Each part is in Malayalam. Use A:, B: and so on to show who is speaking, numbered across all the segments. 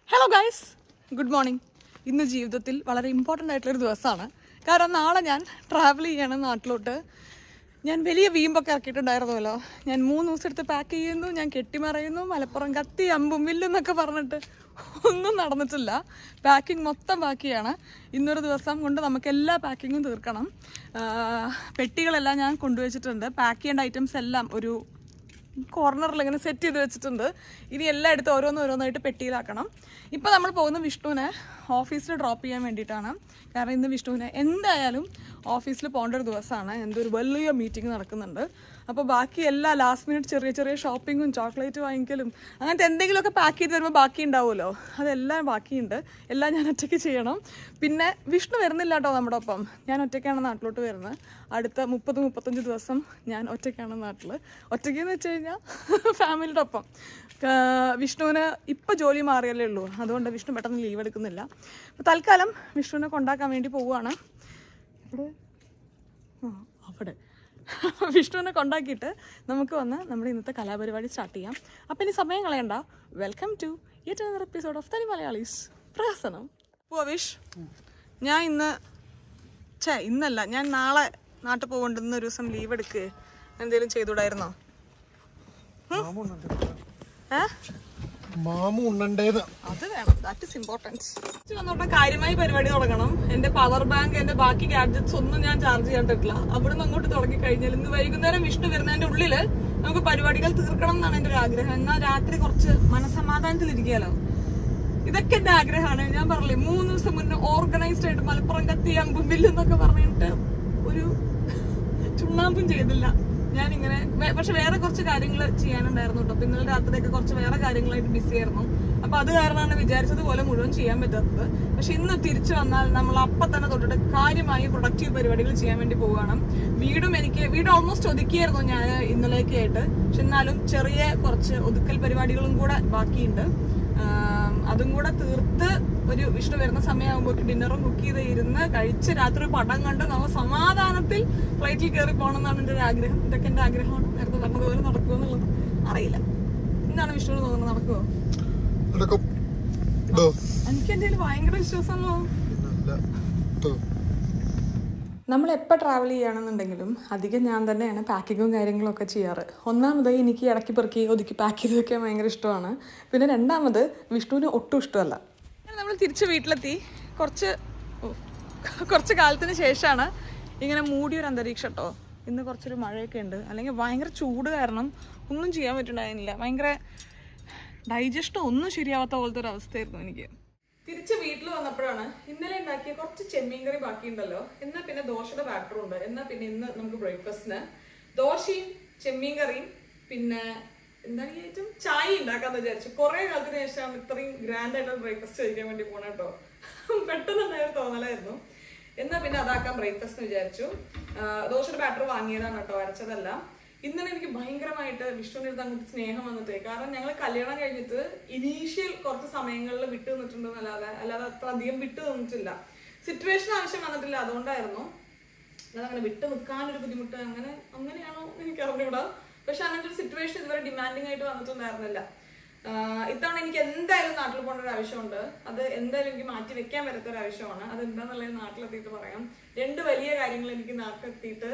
A: ഹലോ ഗൈസ് ഗുഡ് മോർണിംഗ് ഇന്ന് ജീവിതത്തിൽ വളരെ ഇമ്പോർട്ടൻ്റ് ആയിട്ടുള്ളൊരു ദിവസമാണ് കാരണം നാളെ ഞാൻ ട്രാവൽ ചെയ്യണം നാട്ടിലോട്ട് ഞാൻ വലിയ വീമ്പൊക്കെ ഇറക്കിയിട്ടുണ്ടായിരുന്നല്ലോ ഞാൻ മൂന്ന് ദിവസം എടുത്ത് പാക്ക് ചെയ്യുന്നു ഞാൻ കെട്ടിമറയുന്നു മലപ്പുറം കത്തി അമ്പും വില്ലെന്നൊക്കെ പറഞ്ഞിട്ട് ഒന്നും നടന്നിട്ടില്ല പാക്കിംഗ് മൊത്തം ബാക്കിയാണ് ഇന്നൊരു ദിവസം കൊണ്ട് നമുക്ക് എല്ലാ പാക്കിങ്ങും തീർക്കണം ആ, പെട്ടികളെല്ലാം ഞാൻ കൊണ്ടുവച്ചിട്ടുണ്ട് പാക്ക് ചെയ്യേണ്ട ഐറ്റംസ് എല്ലാം ഒരു കോർണറിൽ ഇങ്ങനെ സെറ്റ് ചെയ്ത് വെച്ചിട്ടുണ്ട് ഇനി എല്ലാം എടുത്ത് ഓരോന്ന് ഓരോന്നായിട്ട് പെട്ടിയിലാക്കണം ഇപ്പോൾ നമ്മൾ പോകുന്ന വിഷ്ണുവിനെ ഓഫീസിൽ ഡ്രോപ്പ് ചെയ്യാൻ വേണ്ടിയിട്ടാണ് കാരണം ഇന്ന് വിഷ്ണുവിനെ എന്തായാലും ഓഫീസിൽ പോകേണ്ട ഒരു ദിവസമാണ് എന്തോ ഒരു വലിയ മീറ്റിംഗ് നടക്കുന്നുണ്ട് അപ്പോൾ ബാക്കി എല്ലാ ലാസ്റ്റ് മിനിറ്റ് ചെറിയ ചെറിയ ഷോപ്പിങ്ങും ചോക്ലേറ്റ് വാങ്ങിക്കലും അങ്ങനത്തെ എന്തെങ്കിലുമൊക്കെ പാക്ക് ചെയ്ത് വരുമ്പോൾ ബാക്കി ഉണ്ടാവുമല്ലോ അതെല്ലാം ബാക്കിയുണ്ട് എല്ലാം ഞാൻ ഒറ്റയ്ക്ക് ചെയ്യണം പിന്നെ വിഷ്ണു വരുന്നില്ല കേട്ടോ നമ്മുടെ ഒപ്പം ഞാൻ ഒറ്റയ്ക്കാണ് നാട്ടിലോട്ട് വരുന്നത് അടുത്ത മുപ്പത് മുപ്പത്തഞ്ച് ദിവസം ഞാൻ ഒറ്റയ്ക്കാണ് നാട്ടിൽ ഒറ്റയ്ക്ക് എന്ന് വെച്ച് കഴിഞ്ഞാൽ ഫാമിലിയുടെ ഒപ്പം ആ, വിഷ്ണുവിന് ഇപ്പോൾ ജോലി മാറിയല്ലേ ഉള്ളൂ അതുകൊണ്ട് വിഷ്ണു പെട്ടെന്ന് ലീവ് എടുക്കുന്നില്ല അപ്പോൾ തൽക്കാലം വിഷ്ണുവിനെ കൊണ്ടാക്കാൻ വേണ്ടി പോവുകയാണ് ഇവിടെ ആ അവിടെ വിഷ്ണുവിനെ കൊണ്ടാക്കിയിട്ട് നമുക്ക് വന്ന് നമ്മുടെ ഇന്നത്തെ കലാപരിപാടി സ്റ്റാർട്ട് ചെയ്യാം അപ്പം ഇനി സമയം കളയണ്ട welcome to yet another episode of തനി മലയാളീസ് പ്രഹസനം പോവിഷ് ഞാൻ ഇന്ന് ഛേ ഇന്നല്ല ഞാൻ നാളെ നാട്ടിൽ പോകണ്ടെന്ന് ഒരു ദിവസം ലീവ് എടുക്കുക എന്തെങ്കിലും ചെയ്തുകൂടായിരുന്നോ ഏ
B: മാമു ഉണ്ണണ്ടേന്ന്
A: അത് വേണം ദാറ്റ് ഇസ് ഇമ്പോർട്ടൻസ് വന്നോട്ടെ കാര്യമായി പരിപാടി തുടങ്ങണം എന്റെ പവർ ബാങ്ക് എന്റെ ബാക്കി ഗാഡ്ജറ്റ്സ് ഒന്നും ഞാൻ ചാർജ് ചെയ്യാൻ പറ്റില്ല അവിടുന്ന് അങ്ങോട്ട് തുടങ്ങി കഴിഞ്ഞാൽ ഇന്ന് വൈകുന്നേരം വിഷ്ണു വരുന്നതിന്റെ ഉള്ളില് നമുക്ക് പരിപാടികൾ തീർക്കണം എന്നാണ് എന്റെ ഒരു ആഗ്രഹം എന്നാൽ രാത്രി കുറച്ച് മനസമാധാനത്തിൽ ഇരിക്കാലോ ഇതൊക്കെ എന്റെ ആഗ്രഹമാണ് ഞാൻ പറഞ്ഞില്ലേ മൂന്ന് ദിവസം മുന്നേ ഓർഗനൈസ്ഡ് ആയിട്ട് മലപ്പുറം കത്തി അമ്പും വില്ലെന്നൊക്കെ പറഞ്ഞിട്ട് ഒരു ചുണ്ണാമ്പും ചെയ്തില്ല ഞാൻ ഇങ്ങനെ പക്ഷെ വേറെ കുറച്ച് കാര്യങ്ങൾ ചെയ്യാനുണ്ടായിരുന്നു കേട്ടോ അപ്പൊ ഇന്നലെ രാത്രിയൊക്കെ കുറച്ച് വേറെ കാര്യങ്ങളായിട്ട് ബിസി ആയിരുന്നു അപ്പൊ അത് കാരണമാണ് വിചാരിച്ചതുപോലെ മുഴുവൻ ചെയ്യാൻ പറ്റാത്തത് പക്ഷെ ഇന്ന് തിരിച്ചു വന്നാൽ നമ്മൾ അപ്പൊ തന്നെ തൊട്ടിട്ട് കാര്യമായി പ്രൊഡക്റ്റീവ് പരിപാടികൾ ചെയ്യാൻ വേണ്ടി പോവുകയാണ് വീടും എനിക്ക് വീട് ഓൾമോസ്റ്റ് ഒതുക്കിയായിരുന്നു ഞാൻ ഇന്നലെയൊക്കെ ആയിട്ട് പക്ഷെ എന്നാലും ചെറിയ കുറച്ച് ഒതുക്കൽ പരിപാടികളും കൂടെ ബാക്കിയുണ്ട് ആം, അതും കൂടെ തീർത്ത് ഒരു വിഷ്ണു വരുന്ന സമയമാകുമ്പോൾ ഡിന്നറും കുക്ക് ചെയ്ത് ഇരുന്ന് കഴിച്ച് രാത്രി പടം കണ്ട് നമ്മൾ സമാധാനത്തിൽ ഫ്ലൈറ്റിൽ കയറി പോകണം എന്നാണ് എൻ്റെ ഒരു ആഗ്രഹം ഇതൊക്കെ എൻ്റെ ആഗ്രഹമാണ് നേരത്തെ പറഞ്ഞതുപോലെ നടക്കുമോ എന്നുള്ളത് അറിയില്ല എന്താണ് വിഷ്ണുവിന് തോന്നുന്നത് നടക്കുമോ
B: നടക്കും ഇതോ
A: എനിക്ക് എൻ്റെ കയ്യിൽ ഭയങ്കര വിശ്വാസമാണല്ലോ
B: പിന്നല്ല ഇതോ
A: നമ്മൾ എപ്പോൾ ട്രാവൽ ചെയ്യുകയാണെന്നുണ്ടെങ്കിലും അധികം ഞാൻ തന്നെയാണ് പാക്കിങ്ങും കാര്യങ്ങളും ഒക്കെ ചെയ്യാറ് ഒന്നാമത് എനിക്ക് ഇടയ്ക്ക് പെറുക്കി ഒതുക്കി പാക്ക് ചെയ്ത് വെക്കാൻ ഭയങ്കര ഇഷ്ടമാണ് പിന്നെ രണ്ടാമത് വിഷ്ണുവിന് ഒട്ടും ഇഷ്ടമല്ല നമ്മൾ തിരിച്ച് വീട്ടിലെത്തി കുറച്ച് ഓ, കുറച്ച് കാലത്തിന് ശേഷമാണ് ഇങ്ങനെ മൂടിയൊരു അന്തരീക്ഷം കേട്ടോ ഇന്ന് കുറച്ചൊരു മഴയൊക്കെ ഉണ്ട് അല്ലെങ്കിൽ ഭയങ്കര ചൂട് കാരണം ഒന്നും ചെയ്യാൻ പറ്റുണ്ടായിരുന്നില്ല ഭയങ്കര ഡൈജസ്റ്റോ ഒന്നും ശരിയാവാത്ത പോലത്തെ ഒരു അവസ്ഥയായിരുന്നു എനിക്ക് തിരിച്ച് വീട്ടിൽ വന്നപ്പോഴാണ് ഇന്നലെ ഉണ്ടാക്കിയ കുറച്ച് ചെമ്മീൻ കറി ബാക്കിയുണ്ടല്ലോ എന്നാ പിന്നെ ദോശയുടെ ബാറ്ററും ഉണ്ട് എന്നാ പിന്നെ ഇന്ന് നമുക്ക് ബ്രേക്ക്ഫാസ്റ്റിന് ദോശയും ചെമ്മീൻ കറിയും പിന്നെ എന്താണ് ഈ ഐറ്റം ചായ ഉണ്ടാക്കാന്ന് വിചാരിച്ചു കുറെ കാലത്തിന് ശേഷമാണ് ഇത്രയും ഗ്രാൻഡ് ആയിട്ട് ബ്രേക്ക്ഫാസ്റ്റ് കഴിക്കാൻ വേണ്ടി പോണ കേട്ടോ പെട്ടെന്ന് ഉണ്ടായ ഒരു തോന്നലായിരുന്നു എന്നാ പിന്നെ അതാക്കാൻ ബ്രേക്ക്ഫാസ്റ്റ് വിചാരിച്ചു ആ, ദോശയുടെ ബാറ്റർ വാങ്ങിയതാണ് കേട്ടോ അരച്ചതല്ല ഇന്നലെ എനിക്ക് ഭയങ്കരമായിട്ട് വിഷ്ണുവിന്റെ അടുത്ത് അങ്ങോട്ട് സ്നേഹം വന്നിട്ടേ കാരണം ഞങ്ങൾ കല്യാണം കഴിഞ്ഞിട്ട് ഇനീഷ്യൽ കുറച്ച് സമയങ്ങളിൽ വിട്ടു നിന്നിട്ടുണ്ടെന്നല്ലാതെ അല്ലാതെ അത്ര അധികം വിട്ടു നിന്നിട്ടില്ല സിറ്റുവേഷൻ ആവശ്യം വന്നിട്ടില്ല അതുകൊണ്ടായിരുന്നു അതങ്ങനെ വിട്ടു നിൽക്കാനൊരു ബുദ്ധിമുട്ട് അങ്ങനെ അങ്ങനെയാണോ എന്ന് എനിക്ക് അറിഞ്ഞൂടാ പക്ഷെ അങ്ങനത്തെ ഒരു സിറ്റുവേഷൻ ഇതുവരെ ഡിമാൻഡിങ് ആയിട്ട് വന്നിട്ടുണ്ടായിരുന്നില്ല ആഹ് ഇത്തവണ എനിക്ക് എന്തായാലും നാട്ടിൽ പോകേണ്ട ഒരു ആവശ്യമുണ്ട് അത് എന്തായാലും എനിക്ക് മാറ്റി വെക്കാൻ പറ്റാത്ത ഒരു ആവശ്യമാണ് അത് എന്താന്നുള്ളത് നാട്ടിലെത്തിയിട്ട് പറയാം രണ്ട് വലിയ കാര്യങ്ങൾ എനിക്ക് നാട്ടിലെത്തിയിട്ട്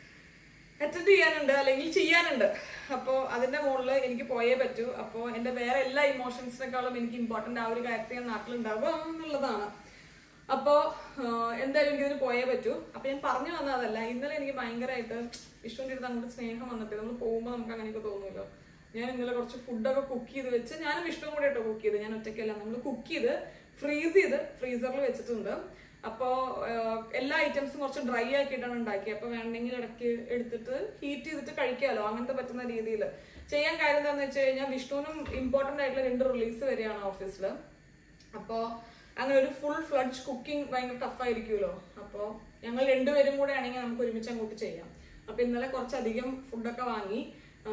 A: അറ്റൻഡ് ചെയ്യാനുണ്ട് അല്ലെങ്കിൽ ചെയ്യാനുണ്ട് അപ്പോൾ അതിന്റെ മുകളിൽ എനിക്ക് പോയേ പറ്റൂ അപ്പോൾ എൻ്റെ വേറെ എല്ലാ ഇമോഷൻസിനേക്കാളും എനിക്ക് ഇമ്പോർട്ടൻ്റ് ആ ഒരു കാര്യത്തിൽ ഞാൻ നാട്ടിലുണ്ടാവുക എന്നുള്ളതാണ് അപ്പോൾ എന്തായാലും എനിക്കിതിന് പോയേ പറ്റൂ അപ്പോൾ ഞാൻ പറഞ്ഞു വന്നത് അതല്ല ഇന്നലെ എനിക്ക് ഭയങ്കരമായിട്ട് വിഷ്ണുവിൻ്റെ അടുത്ത് അങ്ങോട്ട് സ്നേഹം വന്നിട്ട് നമ്മൾ പോകുമ്പോൾ നമുക്ക് അങ്ങനെയൊക്കെ തോന്നുമല്ലോ ഞാൻ ഇന്നലെ കുറച്ച് ഫുഡൊക്കെ കുക്ക് ചെയ്ത് വെച്ച് ഞാനും വിഷ്ണുവും കൂടെ കേട്ടോ കുക്ക് ചെയ്ത് ഞാൻ ഒറ്റയ്ക്കല്ല നമ്മൾ കുക്ക് ചെയ്ത് ഫ്രീസ് ചെയ്ത് ഫ്രീസറിൽ വെച്ചിട്ടുണ്ട് അപ്പോൾ എല്ലാ ഐറ്റംസും കുറച്ച് ഡ്രൈ ആക്കിയിട്ടാണ് ഉണ്ടാക്കിയത് അപ്പോൾ വേണമെങ്കിൽ ഇടയ്ക്ക് എടുത്തിട്ട് ഹീറ്റ് ചെയ്തിട്ട് കഴിക്കാമല്ലോ അങ്ങനത്തെ പറ്റുന്ന രീതിയിൽ ചെയ്യാൻ കാര്യം എന്താണെന്ന് വെച്ച് കഴിഞ്ഞാൽ വിഷ്ണുവിനും ഇമ്പോർട്ടൻ്റ് ആയിട്ടുള്ള രണ്ട് റിലീസ് വരികയാണ് ഓഫീസിൽ അപ്പോൾ അങ്ങനെ ഒരു ഫുൾ ഫ്ലഡ്ജ് കുക്കിംഗ് ഭയങ്കര ടഫായിരിക്കുമല്ലോ അപ്പോൾ ഞങ്ങൾ രണ്ടുപേരും കൂടെ ആണെങ്കിൽ നമുക്ക് ഒരുമിച്ച് അങ്ങോട്ട് ചെയ്യാം അപ്പോൾ ഇന്നലെ കുറച്ചധികം ഫുഡൊക്കെ വാങ്ങി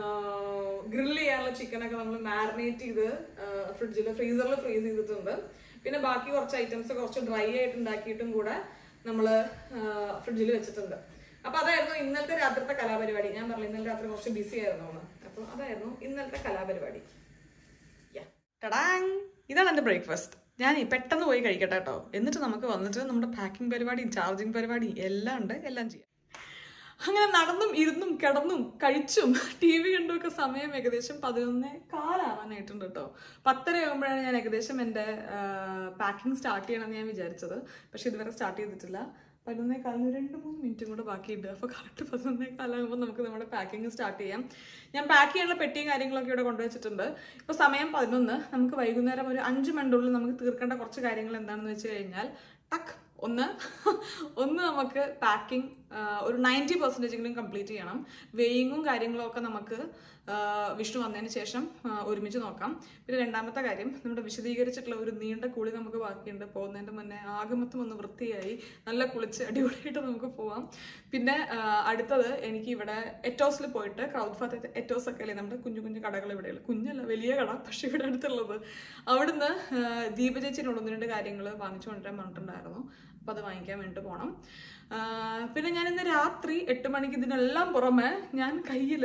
A: ഗ്രില്ല് ചെയ്യാനുള്ള ചിക്കനൊക്കെ നമ്മൾ മാരിനേറ്റ് ചെയ്ത് ഫ്രിഡ്ജിൽ ഫ്രീസറിൽ ഫ്രീസ് ചെയ്തിട്ടുണ്ട് പിന്നെ ബാക്കി കുറച്ച് ഐറ്റംസ് കുറച്ച് ഡ്രൈ ആയിട്ട് ഉണ്ടാക്കിയിട്ടും കൂടെ നമ്മൾ ഫ്രിഡ്ജിൽ വെച്ചിട്ടുണ്ട് അപ്പൊ അതായിരുന്നു ഇന്നലത്തെ രാത്രിത്തെ കലാപരിപാടി ഞാൻ പറഞ്ഞു ഇന്നലെ രാത്രി കുറച്ച് ബിസി ആയിരുന്നു എന്ന്. അപ്പൊ അതായിരുന്നു ഇന്നലത്തെ കലാപരിപാടി Yeah. ടടാങ് ഇതാണ് എൻ്റെ ബ്രേക്ക്ഫാസ്റ്റ് ഞാൻ ഈ പെട്ടെന്ന് പോയി കഴിക്കട്ടെ കേട്ടോ എന്നിട്ട് നമുക്ക് വന്നിട്ട് നമ്മുടെ പാക്കിംഗ് പരിപാടിയും ചാർജിങ് പരിപാടിയും എല്ലാം ഉണ്ട് എല്ലാം ചെയ്യാം അങ്ങനെ നടന്നും ഇരുന്നും കിടന്നും കഴിച്ചും ടി വി കണ്ടുമൊക്കെ സമയം ഏകദേശം പതിനൊന്നേ കാലാവാനായിട്ടുണ്ട് കേട്ടോ പത്തര ആകുമ്പോഴാണ് ഞാൻ ഏകദേശം എൻ്റെ പാക്കിംഗ് സ്റ്റാർട്ട് ചെയ്യണമെന്ന് ഞാൻ വിചാരിച്ചത് പക്ഷെ ഇതുവരെ സ്റ്റാർട്ട് ചെയ്തിട്ടില്ല പതിനൊന്നേ കാലിന് രണ്ട് മൂന്ന് മിനിറ്റും കൂടെ ബാക്കിയുണ്ട് അപ്പോൾ കറക്റ്റ് പതിനൊന്നേ കാലാകുമ്പോൾ നമുക്ക് നമ്മുടെ പാക്കിംഗ് സ്റ്റാർട്ട് ചെയ്യാം ഞാൻ പാക്ക് ചെയ്യാനുള്ള പെട്ടിയും കാര്യങ്ങളൊക്കെ ഇവിടെ കൊണ്ടുവച്ചിട്ടുണ്ട് ഇപ്പോൾ സമയം പതിനൊന്ന് നമുക്ക് വൈകുന്നേരം ഒരു അഞ്ച് മിനിറ്റുള്ളിൽ നമുക്ക് തീർക്കേണ്ട കുറച്ച് കാര്യങ്ങൾ എന്താണെന്ന് വെച്ച് കഴിഞ്ഞാൽ ടക്ക് ഒന്ന് ഒന്ന് നമുക്ക് പാക്കിംഗ് ഒരു നയൻറ്റി പെർസെൻറ്റേജെങ്കിലും കംപ്ലീറ്റ് ചെയ്യണം വെയിങ്ങും കാര്യങ്ങളും ഒക്കെ നമുക്ക് ആ, വിഷ്ണു വന്നതിന് ശേഷം ആ, ഒരുമിച്ച് നോക്കാം പിന്നെ രണ്ടാമത്തെ കാര്യം നമ്മുടെ വിശദീകരിച്ചിട്ടുള്ള ഒരു നീണ്ട കുളി നമുക്ക് ബാക്കിയുണ്ട് പോകുന്നതിൻ്റെ മുന്നേ ആകമൊത്തം ഒന്ന് വൃത്തിയായി നല്ല കുളിച്ച് അടിപൊളിയായിട്ട് നമുക്ക് പോവാം പിന്നെ ആ, അടുത്തത് എനിക്ക് ഇവിടെ എറ്റോസിൽ പോയിട്ട് ക്രൗഡ് ഫാത്ത് എറ്റോസ് ഒക്കെ അല്ലേ നമ്മുടെ കുഞ്ഞു കുഞ്ഞു കടകൾ ഇവിടെയുള്ള കുഞ്ഞല്ല വലിയ കട പക്ഷെ ഇവിടെ അടുത്തുള്ളത് അവിടുന്ന് ആ, ദീപ ചേച്ചിനോട് ഒന്ന് രണ്ട് കാര്യങ്ങൾ വാങ്ങിച്ചു കൊണ്ടുവരാൻ പറഞ്ഞിട്ടുണ്ടായിരുന്നു അപ്പോൾ അത് വാങ്ങിക്കാൻ വേണ്ടിയിട്ട് പോകണം ആ, പിന്നെ ഞാൻ ഇന്ന് രാത്രി എട്ട് മണിക്ക് ഇതിനെല്ലാം പുറമെ ഞാൻ കയ്യിൽ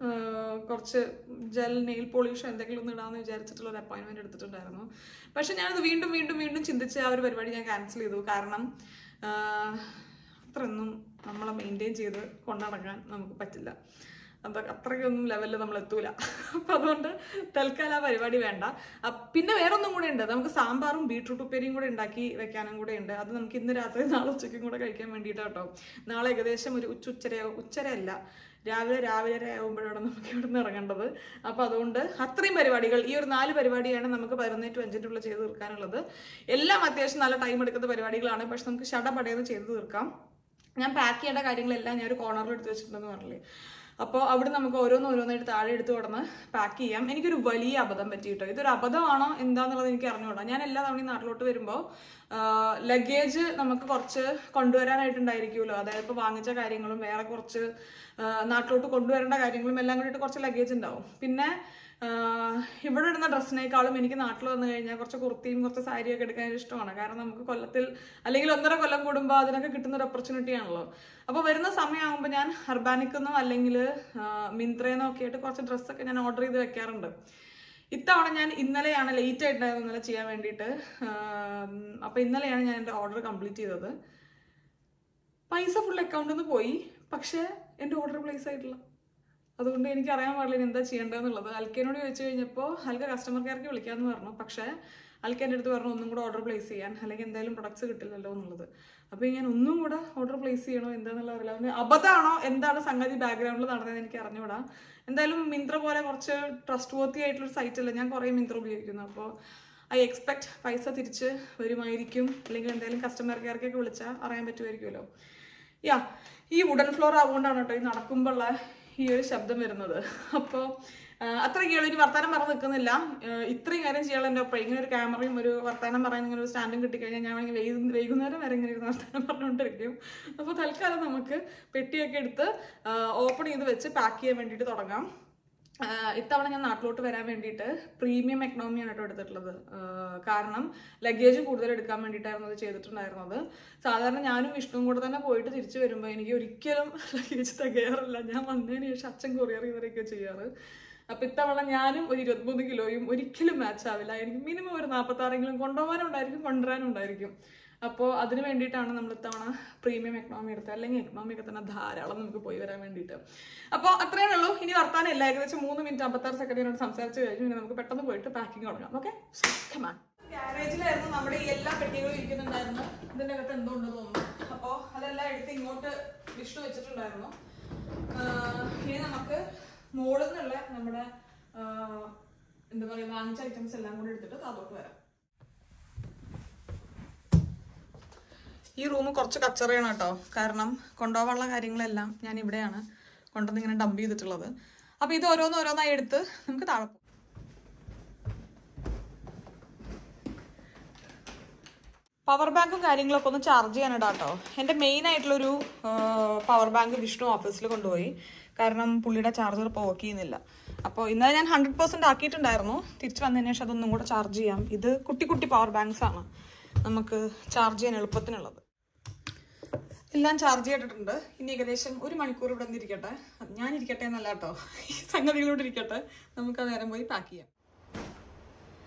A: കുറച്ച് ജെൽ നെയിൽ പോളിഷോ എന്തെങ്കിലും ഒന്ന് ഇടാമെന്ന് വിചാരിച്ചിട്ടുള്ള ഒരു അപ്പോയിൻമെൻറ്റ് എടുത്തിട്ടുണ്ടായിരുന്നു പക്ഷെ ഞാനത് വീണ്ടും വീണ്ടും വീണ്ടും ചിന്തിച്ച് ആ ഒരു പരിപാടി ഞാൻ ക്യാൻസൽ ചെയ്തു കാരണം ആ, അത്രയൊന്നും നമ്മളെ മെയിൻറ്റെയിൻ ചെയ്ത് കൊണ്ടുനടക്കാൻ നമുക്ക് പറ്റില്ല അത് അത്രയ്ക്കൊന്നും ലെവലിൽ നമ്മൾ എത്തൂല അപ്പം അതുകൊണ്ട് തൽക്കാലം ആ പരിപാടി വേണ്ട അ- പിന്നെ വേറൊന്നും കൂടെ ഉണ്ട് നമുക്ക് സാമ്പാറും ബീട്രൂട്ട് ഉപ്പേരിയും കൂടെ ഉണ്ടാക്കി വെക്കാനും കൂടെ ഉണ്ട് അത് നമുക്ക് ഇന്ന് രാത്രി നാളെ ഉച്ചയ്ക്കും കൂടെ കഴിക്കാൻ വേണ്ടിയിട്ടാണ് കേട്ടോ നാളെ ഏകദേശം ഒരു ഉച്ച ഉച്ചരയോ ഉച്ചരയല്ല രാവിലെ രാവിലെ ആകുമ്പോഴാണ് നമുക്ക് ഇവിടെ നിന്ന് ഇറങ്ങേണ്ടത് അപ്പോൾ അതുകൊണ്ട് അത്രയും പരിപാടികൾ ഈ ഒരു നാല് പരിപാടിയാണ് നമുക്ക് പതിനൊന്ന് ടു അഞ്ചിൻ്റെ ഉള്ളിൽ ചെയ്ത് തീർക്കാനുള്ളത് എല്ലാം അത്യാവശ്യം നല്ല ടൈം എടുക്കുന്ന പരിപാടികളാണ് പക്ഷെ നമുക്ക് ഷടപടയെന്ന് ചെയ്ത് തീർക്കാം ഞാൻ പാക്ക് ചെയ്യേണ്ട കാര്യങ്ങളെല്ലാം ഞാൻ ഒരു കോർണറിൽ എടുത്ത് വെച്ചിട്ടുണ്ടെന്ന് പറഞ്ഞില്ലേ അപ്പോൾ അവിടെ നമുക്ക് ഓരോന്ന് ഓരോന്നായിട്ട് താഴെ എടുത്ത് കൊടുന്ന് പാക്ക് ചെയ്യാം എനിക്കൊരു വലിയ അബദ്ധം പറ്റി കേട്ടോ ഇതൊരു അബദ്ധമാണോ എന്താന്നുള്ളത് എനിക്ക് അറിഞ്ഞുകൂടാ ഞാൻ എല്ലാ തവണയും നാട്ടിലോട്ട് വരുമ്പോൾ ലഗേജ് നമുക്ക് കുറച്ച് കൊണ്ടുവരാനായിട്ടുണ്ടായിരിക്കുമല്ലോ അതായത് ഇപ്പോൾ വാങ്ങിച്ച കാര്യങ്ങളും വേറെ കുറച്ച് ആ, നാട്ടിലോട്ട് കൊണ്ടുവരേണ്ട കാര്യങ്ങളും എല്ലാം കൂടിയിട്ട് കുറച്ച് ലഗേജ് ഉണ്ടാവും പിന്നെ ആ, ഇവിടെ ഇടുന്ന ഡ്രസ്സിനേക്കാളും എനിക്ക് നാട്ടിൽ വന്നു കഴിഞ്ഞാൽ കുറച്ച് കുർത്തിയും കുറച്ച് സാരിയൊക്കെ എടുക്കാൻ ഇഷ്ടമാണ് കാരണം നമുക്ക് കൊല്ലത്തിൽ അല്ലെങ്കിൽ ഒന്നര കൊല്ലം കൂടുമ്പോൾ അതിനൊക്കെ കിട്ടുന്ന ഒരു ഓപ്പർച്യൂണിറ്റി ആണല്ലോ അപ്പോൾ വരുന്ന സമയമാകുമ്പോൾ ഞാൻ ഹർബാനിക്കുന്നോ അല്ലെങ്കിൽ മിന്ത്രയെന്നോ ഒക്കെ ആയിട്ട് കുറച്ച് ഡ്രസ്സൊക്കെ ഞാൻ ഓർഡർ ചെയ്ത് വെക്കാറുണ്ട് ഇത്തവണ ഞാൻ ഇന്നലെയാണ് ലേറ്റ് ആയിട്ടായിരുന്നു ഇന്നലെ ചെയ്യാൻ വേണ്ടിയിട്ട് അപ്പോൾ ഇന്നലെയാണ് ഞാൻ എൻ്റെ ഓർഡർ കംപ്ലീറ്റ് ചെയ്തത് പൈസ ഫുൾ അക്കൗണ്ടിൽ നിന്ന് പോയി പക്ഷേ എൻ്റെ ഓർഡർ പ്ലേസ് ആയിട്ടില്ല അതുകൊണ്ട് എനിക്ക് അറിയാൻ പാടില്ല ഇനി എന്താ ചെയ്യേണ്ടതെന്നുള്ളത് അൽക്കേനോട് ചോദിച്ചു കഴിഞ്ഞപ്പോൾ അൽക്ക കസ്റ്റമർ കെയർക്ക് വിളിക്കാമെന്ന് പറഞ്ഞു പക്ഷേ അൽക്ക എൻ്റെ അടുത്ത് പറഞ്ഞു ഒന്നും കൂടെ ഓർഡർ പ്ലേസ് ചെയ്യാൻ അല്ലെങ്കിൽ എന്തായാലും പ്രൊഡക്ട്സ് കിട്ടില്ലല്ലോ എന്നുള്ളത് അപ്പോൾ ഞാൻ ഒന്നും കൂടെ ഓർഡർ പ്ലേസ് ചെയ്യണോ എന്താണെന്നുള്ള അറിയില്ല അവന് അബദ്ധമാണോ എന്താണ് സംഗതി ബാക്ക്ഗ്രൗണ്ടിൽ നടന്നതെന്ന് എനിക്ക് അറിഞ്ഞുകൂടാ എന്തായാലും മിന്ത്ര പോലെ കുറച്ച് ട്രസ്റ്റ് വർത്തി ആയിട്ടുള്ള സൈറ്റ് അല്ല ഞാൻ കുറേ മിന്ത്ര ഉപയോഗിക്കുന്നു അപ്പോൾ ഐ എക്സ്പെക്ട് പൈസ തിരിച്ച് വരുമായിരിക്കും അല്ലെങ്കിൽ എന്തെങ്കിലും കസ്റ്റമർ കെയർക്കൊക്കെ വിളിച്ചാൽ അറിയാൻ പറ്റുമായിരിക്കുമല്ലോ യാ ഈ വുഡൻ ഫ്ലോർ ആവുകൊണ്ടാണ് കേട്ടോ ഈ നടക്കുമ്പോഴുള്ള ഈ ഒരു ശബ്ദം വരുന്നത് അപ്പോൾ അത്രയ്ക്കുള്ള ഇനി വർത്താനം പറഞ്ഞ് നിൽക്കുന്നില്ല ആ, ഇത്രയും കാര്യം ചെയ്യാനുള്ള എൻ്റെ ഒപ്പം ഇങ്ങനെ ഒരു ക്യാമറയും ഒരു വർത്താനം പറയാൻ ഇങ്ങനെ ഒരു സ്റ്റാൻഡും കിട്ടിക്കഴിഞ്ഞാൽ ഞാൻ വേണമെങ്കിൽ വൈകു വൈകുന്നേരം വരെ ഇങ്ങനെ ഇരുന്ന് വർത്താനം പറഞ്ഞുകൊണ്ടിരിക്കും അപ്പോൾ തൽക്കാലം നമുക്ക് പെട്ടിയൊക്കെ എടുത്ത് ഓപ്പൺ ചെയ്ത് വെച്ച് പാക്ക് ചെയ്യാൻ വേണ്ടിയിട്ട് തുടങ്ങാം ആഹ് ഇത്തവണ ഞാൻ നാട്ടിലോട്ട് വരാൻ വേണ്ടിയിട്ട് പ്രീമിയം എക്കണോമിയാണ് കേട്ടോ എടുത്തിട്ടുള്ളത് ആഹ് കാരണം ലഗേജ് കൂടുതൽ എടുക്കാൻ വേണ്ടിയിട്ടായിരുന്നു അത് ചെയ്തിട്ടുണ്ടായിരുന്നത് സാധാരണ ഞാനും വിഷ്ണുവും കൂടെ തന്നെ പോയിട്ട് തിരിച്ചു വരുമ്പോൾ എനിക്ക് ഒരിക്കലും ലഗേജ് തികയാറില്ല ഞാൻ വന്നതിന് ശേഷം അച്ഛൻ കൊറിയർ ചെയ്തൊക്കെ ചെയ്യാറ് അപ്പൊ ഇത്തവണ ഞാനും ഒരു ഇരുപത്തിമൂന്ന് കിലോയും ഒരിക്കലും മാച്ച് ആവില്ല എനിക്ക് മിനിമം ഒരു നാൽപ്പത്താറെങ്കിലും കൊണ്ടുപോകാനും ഉണ്ടായിരിക്കും കൊണ്ടുവരാനും ഉണ്ടായിരിക്കും അപ്പോൾ അതിന് വേണ്ടിയിട്ടാണ് നമ്മൾ ഇത്തവണ പ്രീമിയം എക്കണോമി എടുത്തത് അല്ലെങ്കിൽ എക്കണോമി ഒക്കെ തന്നെ ധാരാളം നമുക്ക് പോയി വരാൻ വേണ്ടിയിട്ട് അപ്പോൾ അത്രയേ ഉള്ളൂ ഇനി വർത്താനം ഇല്ല ഏകദേശം മൂന്ന് മിനിറ്റ് അമ്പത്താറ് സെക്കൻഡിനോട് സംസാരിച്ച് കഴിഞ്ഞു ഇനി നമുക്ക് പെട്ടെന്ന് പോയിട്ട് പാക്കിംഗ് തുടങ്ങാം ഓക്കെ ഗാരേജിലായിരുന്നു നമ്മുടെ ഈ എല്ലാ പെട്ടികളും ഇരിക്കുന്നുണ്ടായിരുന്നു ഇതിന്റെ അകത്ത് എന്തോ ഉണ്ടെന്ന് തോന്നുന്നു അപ്പോൾ അതെല്ലാം എടുത്ത് ഇങ്ങോട്ട് വിഷ്ണു വെച്ചിട്ടുണ്ടായിരുന്നു ആഹ് ഇനി നമുക്ക് മുകളിൽ നിന്നുള്ള നമ്മുടെ ആഹ് എന്താ പറയുക വാങ്ങിച്ച ഐറ്റംസ് എല്ലാം കൂടി എടുത്തിട്ട് താഴോട്ട് വരാം ഈ റൂം കുറച്ച് കച്ചറയാണ് കേട്ടോ കാരണം കൊണ്ടുപോകാനുള്ള കാര്യങ്ങളെല്ലാം ഞാൻ ഇവിടെയാണ് കൊണ്ടുവന്ന് ഇങ്ങനെ ഡംപ് ചെയ്തിട്ടുള്ളത് അപ്പോൾ ഇത് ഓരോന്ന് ഓരോന്നായി എടുത്ത് നമുക്ക് താഴെ പോകാം പവർ ബാങ്കും കാര്യങ്ങളൊക്കെ ഒന്ന് ചാർജ് ചെയ്യാനിടാം കേട്ടോ എൻ്റെ മെയിൻ ആയിട്ടുള്ളൊരു പവർ ബാങ്ക് വിഷ്ണു ഓഫീസിൽ കൊണ്ടുപോയി കാരണം പുള്ളിയുടെ ചാർജർ ഇപ്പോൾ വർക്ക് ചെയ്യുന്നില്ല അപ്പോൾ ഇന്നലെ ഞാൻ ഹൺഡ്രഡ് പെർസെൻറ്റ് ആക്കിയിട്ടുണ്ടായിരുന്നു തിരിച്ച് വന്നതിന് ശേഷം അതൊന്നും കൂടെ ചാർജ് ചെയ്യാം ഇത് കുട്ടി കുട്ടി പവർ ബാങ്ക്സ് ആണ് നമുക്ക് ചാർജ് ചെയ്യാൻ എളുപ്പത്തിനുള്ളത് എല്ലാം ചാർജ് ചെയ്തിട്ടുണ്ട് ഇനി ഏകദേശം ഒരു മണിക്കൂർ ഇവിടെ നിന്ന് ഇരിക്കട്ടെ അത് ഞാൻ ഇരിക്കട്ടെ എന്നല്ല കേട്ടോ ഈ സംഗതികളോട് ഇരിക്കട്ടെ നമുക്ക് ആ നേരം പോയി പാക്ക് ചെയ്യാം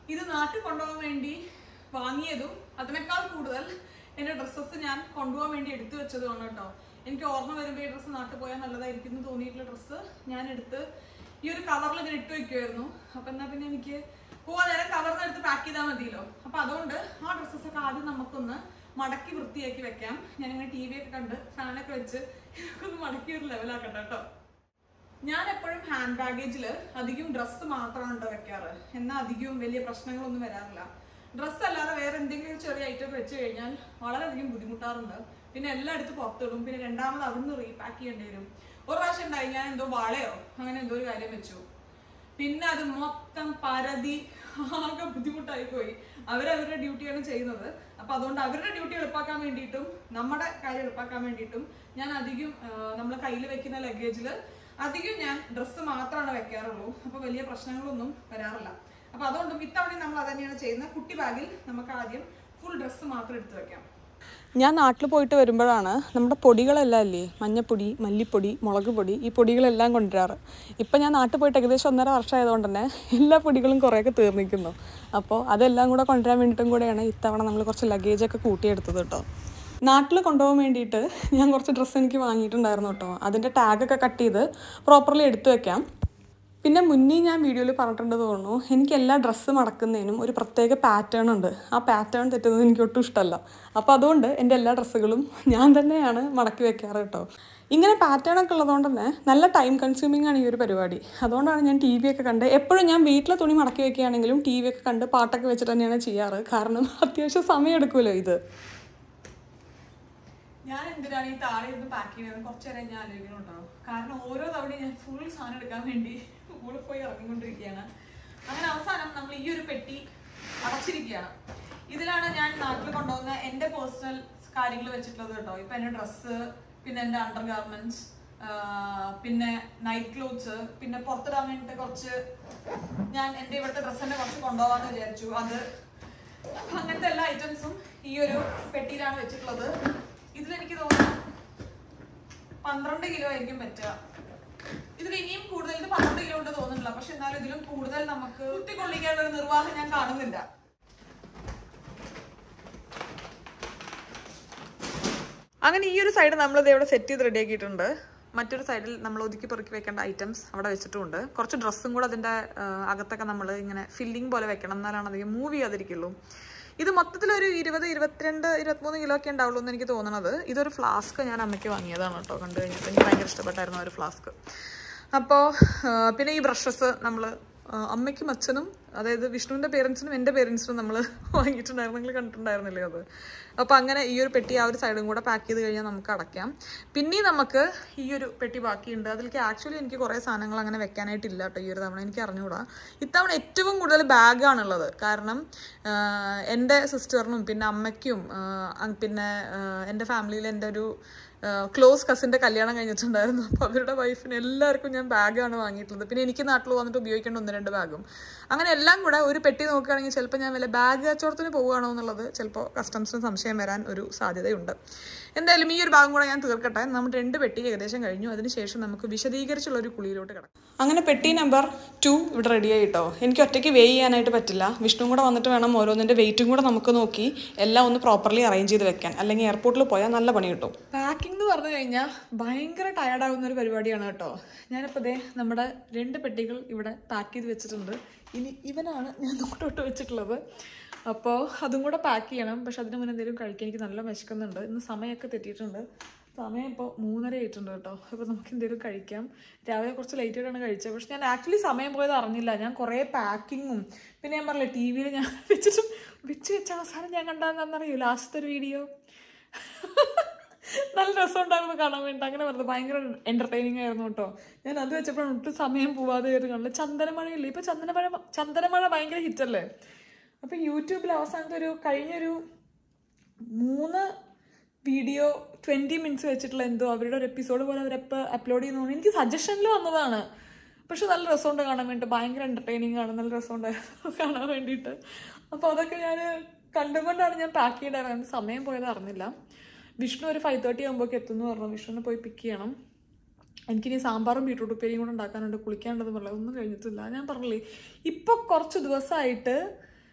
A: ഇത് നാട്ടിൽ കൊണ്ടുപോകാൻ വേണ്ടി വാങ്ങിയതും അതിനേക്കാൾ കൂടുതൽ എൻ്റെ ഡ്രസ്സസ് ഞാൻ കൊണ്ടുപോകാൻ വേണ്ടി എടുത്തു വെച്ചതുമാണ് കേട്ടോ എനിക്ക് ഓർമ്മ വരുമ്പോൾ ഈ ഡ്രസ്സ് നാട്ടിൽ പോയാൽ നല്ലതായിരിക്കും എന്ന് തോന്നിയിട്ടുള്ള ഡ്രസ്സ് ഞാൻ എടുത്ത് ഈ ഒരു കവറിൽ ഇങ്ങനെ ഇട്ട് വെക്കുമായിരുന്നു അപ്പം എന്നാൽ പിന്നെ എനിക്ക് പോവാൻ നേരം കവറിന് എടുത്ത് പാക്ക് ചെയ്താൽ മതിയല്ലോ അപ്പം അതുകൊണ്ട് ആ ഡ്രസ്സസ് ഒക്കെ ആദ്യം നമുക്കൊന്ന് മടക്കി വൃത്തിയാക്കി വെക്കാം ഞാനിങ്ങനെ ടി വി ഒക്കെ കണ്ട് ഫാനൊക്കെ വെച്ച് ഇതൊക്കെ ഒന്ന് മടക്കി ഒരു ലെവലാക്കട്ടെ കേട്ടോ ഞാൻ എപ്പോഴും ഹാൻഡ് ബാഗേജിൽ അധികം ഡ്രസ്സ് മാത്രമാണ് കേട്ടോ വെക്കാറ് എന്നാൽ അധികവും വലിയ പ്രശ്നങ്ങളൊന്നും വരാറില്ല ഡ്രസ്സ് അല്ലാതെ വേറെ എന്തെങ്കിലും ഒരു ചെറിയ ഐറ്റം വെച്ച് കഴിഞ്ഞാൽ വളരെയധികം ബുദ്ധിമുട്ടാറുണ്ട് പിന്നെ എല്ലാം എടുത്ത് പുറത്തിടും പിന്നെ രണ്ടാമത് അവിടുന്ന് റീപാക്ക് ചെയ്യേണ്ടി വരും ഒരു പ്രാവശ്യം ഉണ്ടായി ഞാൻ എന്തോ വാളയോ അങ്ങനെ എന്തോ ഒരു കാര്യം വെച്ചു പിന്നെ അത് മൊത്തം പരതി ആകെ ബുദ്ധിമുട്ടായി പോയി അവരവരുടെ ഡ്യൂട്ടിയാണ് ചെയ്യുന്നത് അപ്പൊ അതുകൊണ്ട് അവരുടെ ഡ്യൂട്ടി എളുപ്പാക്കാൻ വേണ്ടിയിട്ടും നമ്മുടെ കാര്യം എളുപ്പാക്കാൻ വേണ്ടിയിട്ടും ഞാൻ അധികം നമ്മൾ കയ്യിൽ വെക്കുന്ന ലഗേജിൽ അധികം ഞാൻ ഡ്രസ്സ് മാത്രമാണ് വെക്കാറുള്ളൂ അപ്പൊ വലിയ പ്രശ്നങ്ങളൊന്നും വരാറില്ല അപ്പൊ അതുകൊണ്ടും ഇത്തവണ നമ്മൾ അത് തന്നെയാണ് ചെയ്യുന്നത് കുട്ടി ബാഗിൽ നമുക്ക് ആദ്യം ഫുൾ ഡ്രസ്സ് മാത്രം എടുത്തു വെക്കാം ഞാൻ നാട്ടിൽ പോയിട്ട് വരുമ്പോഴാണ് നമ്മുടെ പൊടികളെല്ലാം ഇല്ലേ മഞ്ഞപ്പൊടി മല്ലിപ്പൊടി മുളക് പൊടി ഈ പൊടികളെല്ലാം കൊണ്ടുവരാറ് ഇപ്പം ഞാൻ നാട്ടിൽ പോയിട്ട് ഏകദേശം ഒന്നര വർഷമായതുകൊണ്ട് തന്നെ എല്ലാ പൊടികളും കുറേയൊക്കെ തീർന്നിരിക്കുന്നു അപ്പോൾ അതെല്ലാം കൂടെ കൊണ്ടുവരാൻ വേണ്ടിയിട്ടും കൂടെയാണ് ഇത്തവണ നമ്മൾ കുറച്ച് ലഗേജൊക്കെ കൂട്ടിയെടുത്തത് കേട്ടോ നാട്ടിൽ കൊണ്ടുപോകാൻ വേണ്ടിയിട്ട് ഞാൻ കുറച്ച് ഡ്രസ്സ് എനിക്ക് വാങ്ങിയിട്ടുണ്ടായിരുന്നു കേട്ടോ അതിൻ്റെ ടാഗൊക്കെ കട്ട് ചെയ്ത് പ്രോപ്പർലി എടുത്തു വെക്കാം പിന്നെ മുന്നേ ഞാൻ വീഡിയോയിൽ പറഞ്ഞിട്ടുണ്ട് തോന്നുന്നു എനിക്ക് എല്ലാ ഡ്രസ്സ് മടക്കുന്നതിനും ഒരു പ്രത്യേക പാറ്റേൺ ഉണ്ട് ആ പാറ്റേൺ തെറ്റുന്നത് എനിക്ക് ഒട്ടും ഇഷ്ടമല്ല അപ്പോൾ അതുകൊണ്ട് എൻ്റെ എല്ലാ ഡ്രസ്സുകളും ഞാൻ തന്നെയാണ് മടക്കി വെക്കാറ് കേട്ടോ ഇങ്ങനെ പാറ്റേൺ ഒക്കെ ഉള്ളതുകൊണ്ട് തന്നെ നല്ല ടൈം കൺസ്യൂമിംഗ് ആണ് ഈ ഒരു പരിപാടി അതുകൊണ്ടാണ് ഞാൻ ടി വി ഒക്കെ കണ്ട് എപ്പോഴും ഞാൻ വീട്ടിലെ തുണി മടക്കി വെക്കുകയാണെങ്കിലും ടി വി ഒക്കെ കണ്ട് പാട്ടൊക്കെ വെച്ചിട്ട് തന്നെയാണ് ചെയ്യാറ് കാരണം അത്യാവശ്യം സമയം എടുക്കുമല്ലോ ഇത് ഞാൻ എന്തിനാണ് ഈ താഴെ ഇരുന്ന് പാക്ക് ചെയ്യുന്നത് കുറച്ചു നേരം ഞാൻ ആലോചിക്കുന്നുണ്ടോ കാരണം ഓരോ തവണയും ഞാൻ ഫുൾ സാധനം എടുക്കാൻ വേണ്ടി മുകളിൽ പോയി ഇറങ്ങിക്കൊണ്ടിരിക്കുകയാണ് അങ്ങനെ അവസാനം നമ്മൾ ഈ ഒരു പെട്ടി അടച്ചിരിക്കുകയാണ് ഇതിലാണ് ഞാൻ നാട്ടിൽ കൊണ്ടുപോകുന്ന എൻ്റെ പേഴ്സണൽ കാര്യങ്ങൾ വെച്ചിട്ടുള്ളത് കേട്ടോ ഇപ്പൊ എൻ്റെ ഡ്രസ്സ് പിന്നെ എൻ്റെ അണ്ടർ ഗാർമെന്റ്സ് പിന്നെ നൈറ്റ് ക്ലോത്ത്സ് പിന്നെ പുറത്തിടാൻ വേണ്ടിയിട്ട് കുറച്ച് ഞാൻ എൻ്റെ ഇവിടുത്തെ ഡ്രസ്സ് തന്നെ കുറച്ച് കൊണ്ടുപോകാമെന്ന് വിചാരിച്ചു അത് അങ്ങനത്തെ എല്ലാ ഐറ്റംസും ഈ ഒരു പെട്ടിയിലാണ് വെച്ചിട്ടുള്ളത് ഇതിലെനിക്ക് തോന്നുന്നു പന്ത്രണ്ട് കിലോ ആയിരിക്കും പറ്റുക ഇതിൽ ഇനിയും കൂടുതൽ ഇത് പന്ത്രണ്ട് കിലോ ഉണ്ട് തോന്നുന്നില്ല പക്ഷെ എന്നാലും ഇതിലും കൂടുതൽ നമുക്ക് കുത്തിക്കൊള്ളിക്കാനുള്ള ഒരു നിർവാഹം ഞാൻ കാണുന്നില്ല അങ്ങനെ ഈ ഒരു സൈഡ് നമ്മളിത് ഇവിടെ സെറ്റ് ചെയ്ത് റെഡി ആക്കിയിട്ടുണ്ട് മറ്റൊരു സൈഡിൽ നമ്മൾ ഒതുക്കി പെറുക്കി വെക്കേണ്ട ഐറ്റംസ് അവിടെ വെച്ചിട്ടുമുണ്ട് കുറച്ച് ഡ്രസ്സും കൂടെ അതിൻ്റെ അകത്തൊക്കെ നമ്മൾ ഇങ്ങനെ ഫില്ലിംഗ് പോലെ വെക്കണം എന്നാലാണ് അധികം മൂവ് ചെയ്യാതിരിക്കുള്ളൂ ഇത് മൊത്തത്തിൽ ഒരു ഇരുപത് ഇരുപത്തിരണ്ട് ഇരുപത്തിമൂന്ന് കിലോ ഒക്കെ ഉണ്ടാവുള്ളൂ എന്ന് എനിക്ക് തോന്നണത് ഇതൊരു ഫ്ലാസ്ക് ഞാൻ അമ്മയ്ക്ക് വാങ്ങിയതാണ് കേട്ടോ കണ്ടു കഴിഞ്ഞപ്പോൾ എനിക്ക് ഭയങ്കര ഇഷ്ടപ്പെട്ടായിരുന്നു ആ ഒരു ഫ്ലാസ്ക് അപ്പോൾ പിന്നെ ഈ ബ്രഷസ് നമ്മൾ അമ്മയ്ക്കും അച്ഛനും അതായത് വിഷ്ണുവിൻ്റെ പേരൻസിനും എൻ്റെ പേരൻസിനും നമ്മൾ വാങ്ങിയിട്ടുണ്ടായിരുന്നു നിങ്ങൾ കണ്ടിട്ടുണ്ടായിരുന്നില്ലേ അത് അപ്പോൾ അങ്ങനെ ഈ ഒരു പെട്ടി ആ ഒരു സൈഡും കൂടെ പാക്ക് ചെയ്ത് കഴിഞ്ഞാൽ നമുക്ക് അടയ്ക്കാം പിന്നെയും നമുക്ക് ഈ ഒരു പെട്ടി ബാക്കിയുണ്ട് അതിലേക്ക് ആക്ച്വലി എനിക്ക് കുറേ സാധനങ്ങൾ അങ്ങനെ വെക്കാനായിട്ടില്ല കേട്ടോ ഈ ഒരു തവണ എനിക്ക് അറിഞ്ഞുകൂടാ ഇത്തവണ ഏറ്റവും കൂടുതൽ ബാഗാണുള്ളത് കാരണം ആഹ്, എൻ്റെ സിസ്റ്ററിനും പിന്നെ അമ്മയ്ക്കും ആഹ്, അങ് പിന്നെ ആഹ്, എൻ്റെ ഫാമിലിയിൽ എൻ്റെ ഒരു ക്ലോസ് കസിൻ്റെ കല്യാണം കഴിഞ്ഞിട്ടുണ്ടായിരുന്നു അപ്പോൾ അവരുടെ വൈഫിന് എല്ലാവർക്കും ഞാൻ ബാഗാണ് വാങ്ങിയിട്ടുള്ളത് പിന്നെ എനിക്ക് നാട്ടിൽ വന്നിട്ട് ഉപയോഗിക്കേണ്ട ഒന്ന് രണ്ട് ബാഗും അങ്ങനെ എല്ലാം കൂടെ ഒരു പെട്ടി നോക്കുകയാണെങ്കിൽ ചിലപ്പോൾ ഞാൻ വല്ല ബാഗ് കച്ചവടത്തിന് പോവുകയാണോ എന്നുള്ളത് ചിലപ്പോൾ കസ്റ്റംസിന് സംശയം വരാൻ ഒരു സാധ്യതയുണ്ട് എന്തായാലും ഈ ഒരു ഭാഗം കൂടെ ഞാൻ തീർക്കട്ടെ നമ്മൾ രണ്ട് പെട്ടി ഏകദേശം കഴിഞ്ഞു അതിനുശേഷം നമുക്ക് വിശദീകരിച്ചുള്ള ഒരു കുളിയിലോട്ട് കിടക്കാം അങ്ങനെ പെട്ടി നമ്പർ ടു ഇവിടെ റെഡി ആയിട്ടോ എനിക്ക് ഒറ്റയ്ക്ക് വേ ചെയ്യാനായിട്ട് പറ്റില്ല വിഷ്ണു കൂടെ വന്നിട്ട് വേണം ഓരോന്നിൻ്റെ വെയിറ്റും കൂടെ നമുക്ക് നോക്കി എല്ലാം ഒന്ന് പ്രോപ്പർലി അറേഞ്ച് ചെയ്ത് വെക്കാൻ അല്ലെങ്കിൽ എയർപോർട്ടിൽ പോയാൽ നല്ല പണി കിട്ടും പാക്കിംഗ് എന്ന് പറഞ്ഞു കഴിഞ്ഞാൽ ഭയങ്കര ടയർഡാകുന്ന ഒരു പരിപാടിയാണ് കേട്ടോ ഞാനിപ്പോൾ ദേ നമ്മുടെ രണ്ട് പെട്ടികൾ ഇവിടെ പാക്ക് ചെയ്ത് വെച്ചിട്ടുണ്ട് ഇനി ഇവനാണ് ഞാൻ നോട്ടോട്ട് വെച്ചിട്ടുള്ളത് അപ്പോൾ അതും കൂടെ പാക്ക് ചെയ്യണം പക്ഷെ അതിന് മുന്നേ എന്തെങ്കിലും കഴിക്കാൻ എനിക്ക് നല്ല വിശക്കുന്നുണ്ട് ഇന്ന് സമയമൊക്കെ തെറ്റിയിട്ടുണ്ട് സമയം ഇപ്പോൾ മൂന്നര ആയിട്ടുണ്ട് കേട്ടോ അപ്പോൾ നമുക്ക് എന്തെങ്കിലും കഴിക്കാം രാവിലെ കുറച്ച് ലേറ്റ് ആയിട്ടാണ് കഴിച്ചത് പക്ഷെ ഞാൻ ആക്ച്വലി സമയം പോയത് അറിഞ്ഞില്ല ഞാൻ കുറേ പാക്കിങ്ങും പിന്നെ ഞാൻ പറഞ്ഞില്ലേ ടി വിയിൽ ഞാൻ വെച്ചിട്ടും വെച്ച് വെച്ച അവസാനം ഞാൻ കണ്ടാന്നറിയോ ലാസ്റ്റത്തെ ഒരു വീഡിയോ നല്ല രസമുണ്ടായിരുന്നു കാണാൻ വേണ്ടി അങ്ങനെ പറഞ്ഞത് ഭയങ്കര എന്റർടൈനിങ് ആയിരുന്നു കേട്ടോ ഞാൻ അത് വെച്ചപ്പോഴാണ് ഒട്ടും സമയം പോവാതെ ആയിരുന്നു കണ്ടത് ചന്ദനമഴയില്ലേ ഇപ്പൊ ചന്ദനമഴ ചന്ദനമഴ ഭയങ്കര ഹിറ്റല്ലേ അപ്പൊ യൂട്യൂബിൽ അവസാനത്തെ ഒരു കഴിഞ്ഞൊരു മൂന്ന് വീഡിയോ ട്വന്റി മിനിറ്റ്സ് വെച്ചിട്ടുള്ള എന്തോ അവരുടെ ഒരു എപ്പിസോഡ് പോലെ അവരെപ്പോൾ അപ്ലോഡ് ചെയ്യുന്നു എനിക്ക് സജഷനിൽ വന്നതാണ് പക്ഷെ നല്ല രസമുണ്ട് കാണാൻ വേണ്ടി ഭയങ്കര എന്റർടൈനിങ് ആണ് നല്ല രസമുണ്ടായിരുന്നു കാണാൻ വേണ്ടിയിട്ട് അപ്പോൾ അതൊക്കെ ഞാൻ കണ്ടുകൊണ്ടാണ് ഞാൻ പാക്ക് ചെയ്തിട്ടുണ്ടായിരുന്നത് സമയം പോയത് അറിഞ്ഞില്ല വിഷ്ണു ഒരു ഫൈവ് തേർട്ടി ആകുമ്പോഴേക്ക് എത്തുന്നു പറഞ്ഞു വിഷ്ണുവിനെ പോയി പിക്ക് ചെയ്യണം എനിക്കിനി സാമ്പാറും ബീട്രൂട്ട് ഉപ്പേരിയും കൂടെ ഉണ്ടാക്കാനുണ്ട് കുളിക്കാനുള്ളത് പറഞ്ഞത് ഒന്നും കഴിഞ്ഞിട്ടില്ല ഞാൻ പറഞ്ഞില്ലേ ഇപ്പോൾ കുറച്ച് ദിവസമായിട്ട്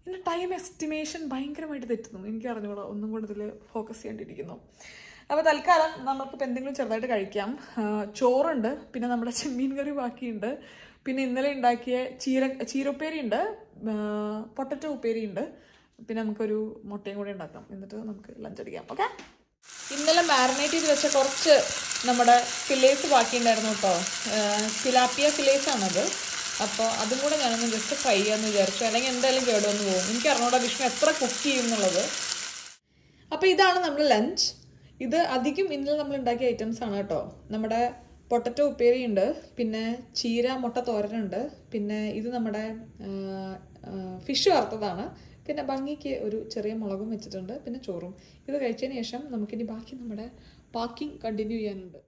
A: എൻ്റെ ടൈം എസ്റ്റിമേഷൻ ഭയങ്കരമായിട്ട് തെറ്റുന്നു എനിക്ക് അറിഞ്ഞൂടാ ഒന്നും കൂടെ ഇതിൽ ഫോക്കസ് ചെയ്യേണ്ടിയിരിക്കുന്നു അപ്പോൾ തൽക്കാലം നമുക്കിപ്പോൾ എന്തെങ്കിലും ചെറുതായിട്ട് കഴിക്കാം ആ, ചോറുണ്ട് പിന്നെ നമ്മുടെ ചെമ്മീൻ കറി ബാക്കിയുണ്ട് പിന്നെ ഇന്നലെ ഉണ്ടാക്കിയ ചീര ചീരപ്പേരി ഉണ്ട് പൊട്ടറ്റോ ഉപ്പേരി ഉണ്ട് പിന്നെ നമുക്കൊരു മുട്ടയും കൂടെ ഉണ്ടാക്കാം എന്നിട്ട് നമുക്ക് ലഞ്ച് അടിക്കാം ഓക്കെ ഇന്നലെ മാരിനേറ്റ് ചെയ്ത് വെച്ച കുറച്ച് നമ്മുടെ ഫിലേസ് ബാക്കിയുണ്ടായിരുന്നു കേട്ടോ തിലാപ്പിയ ഫിലേസ് ആണത് അപ്പോൾ അതും കൂടെ ഞാനൊന്ന് ജസ്റ്റ് ഫ്രൈ ചെയ്യാമെന്ന് വിചാരിച്ചു അല്ലെങ്കിൽ എന്തായാലും കേടുവന്ന് പോകും എനിക്ക് അറിഞ്ഞൂടാ വിഷ്ണു എത്ര കുക്ക് ചെയ്യും എന്നുള്ളത് അപ്പോൾ ഇതാണ് നമ്മുടെ ലഞ്ച് ഇത് അധികം ഇന്നലെ നമ്മൾ ഉണ്ടാക്കിയ ഐറ്റംസ് ആണ് കേട്ടോ നമ്മുടെ പൊട്ടറ്റോ ഉപ്പേരി ഉണ്ട് പിന്നെ ചീര മുട്ട തോരനുണ്ട് പിന്നെ ഇത് നമ്മുടെ ഫിഷ് വറുത്തതാണ് പിന്നെ ഭംഗിക്ക് ഒരു ചെറിയ മുളകും വെച്ചിട്ടുണ്ട് പിന്നെ ചോറും ഇത് കഴിച്ചതിന് ശേഷം നമുക്കിനി ബാക്കി നമ്മുടെ പാക്കിംഗ് കണ്ടിന്യൂ ചെയ്യാനുണ്ട്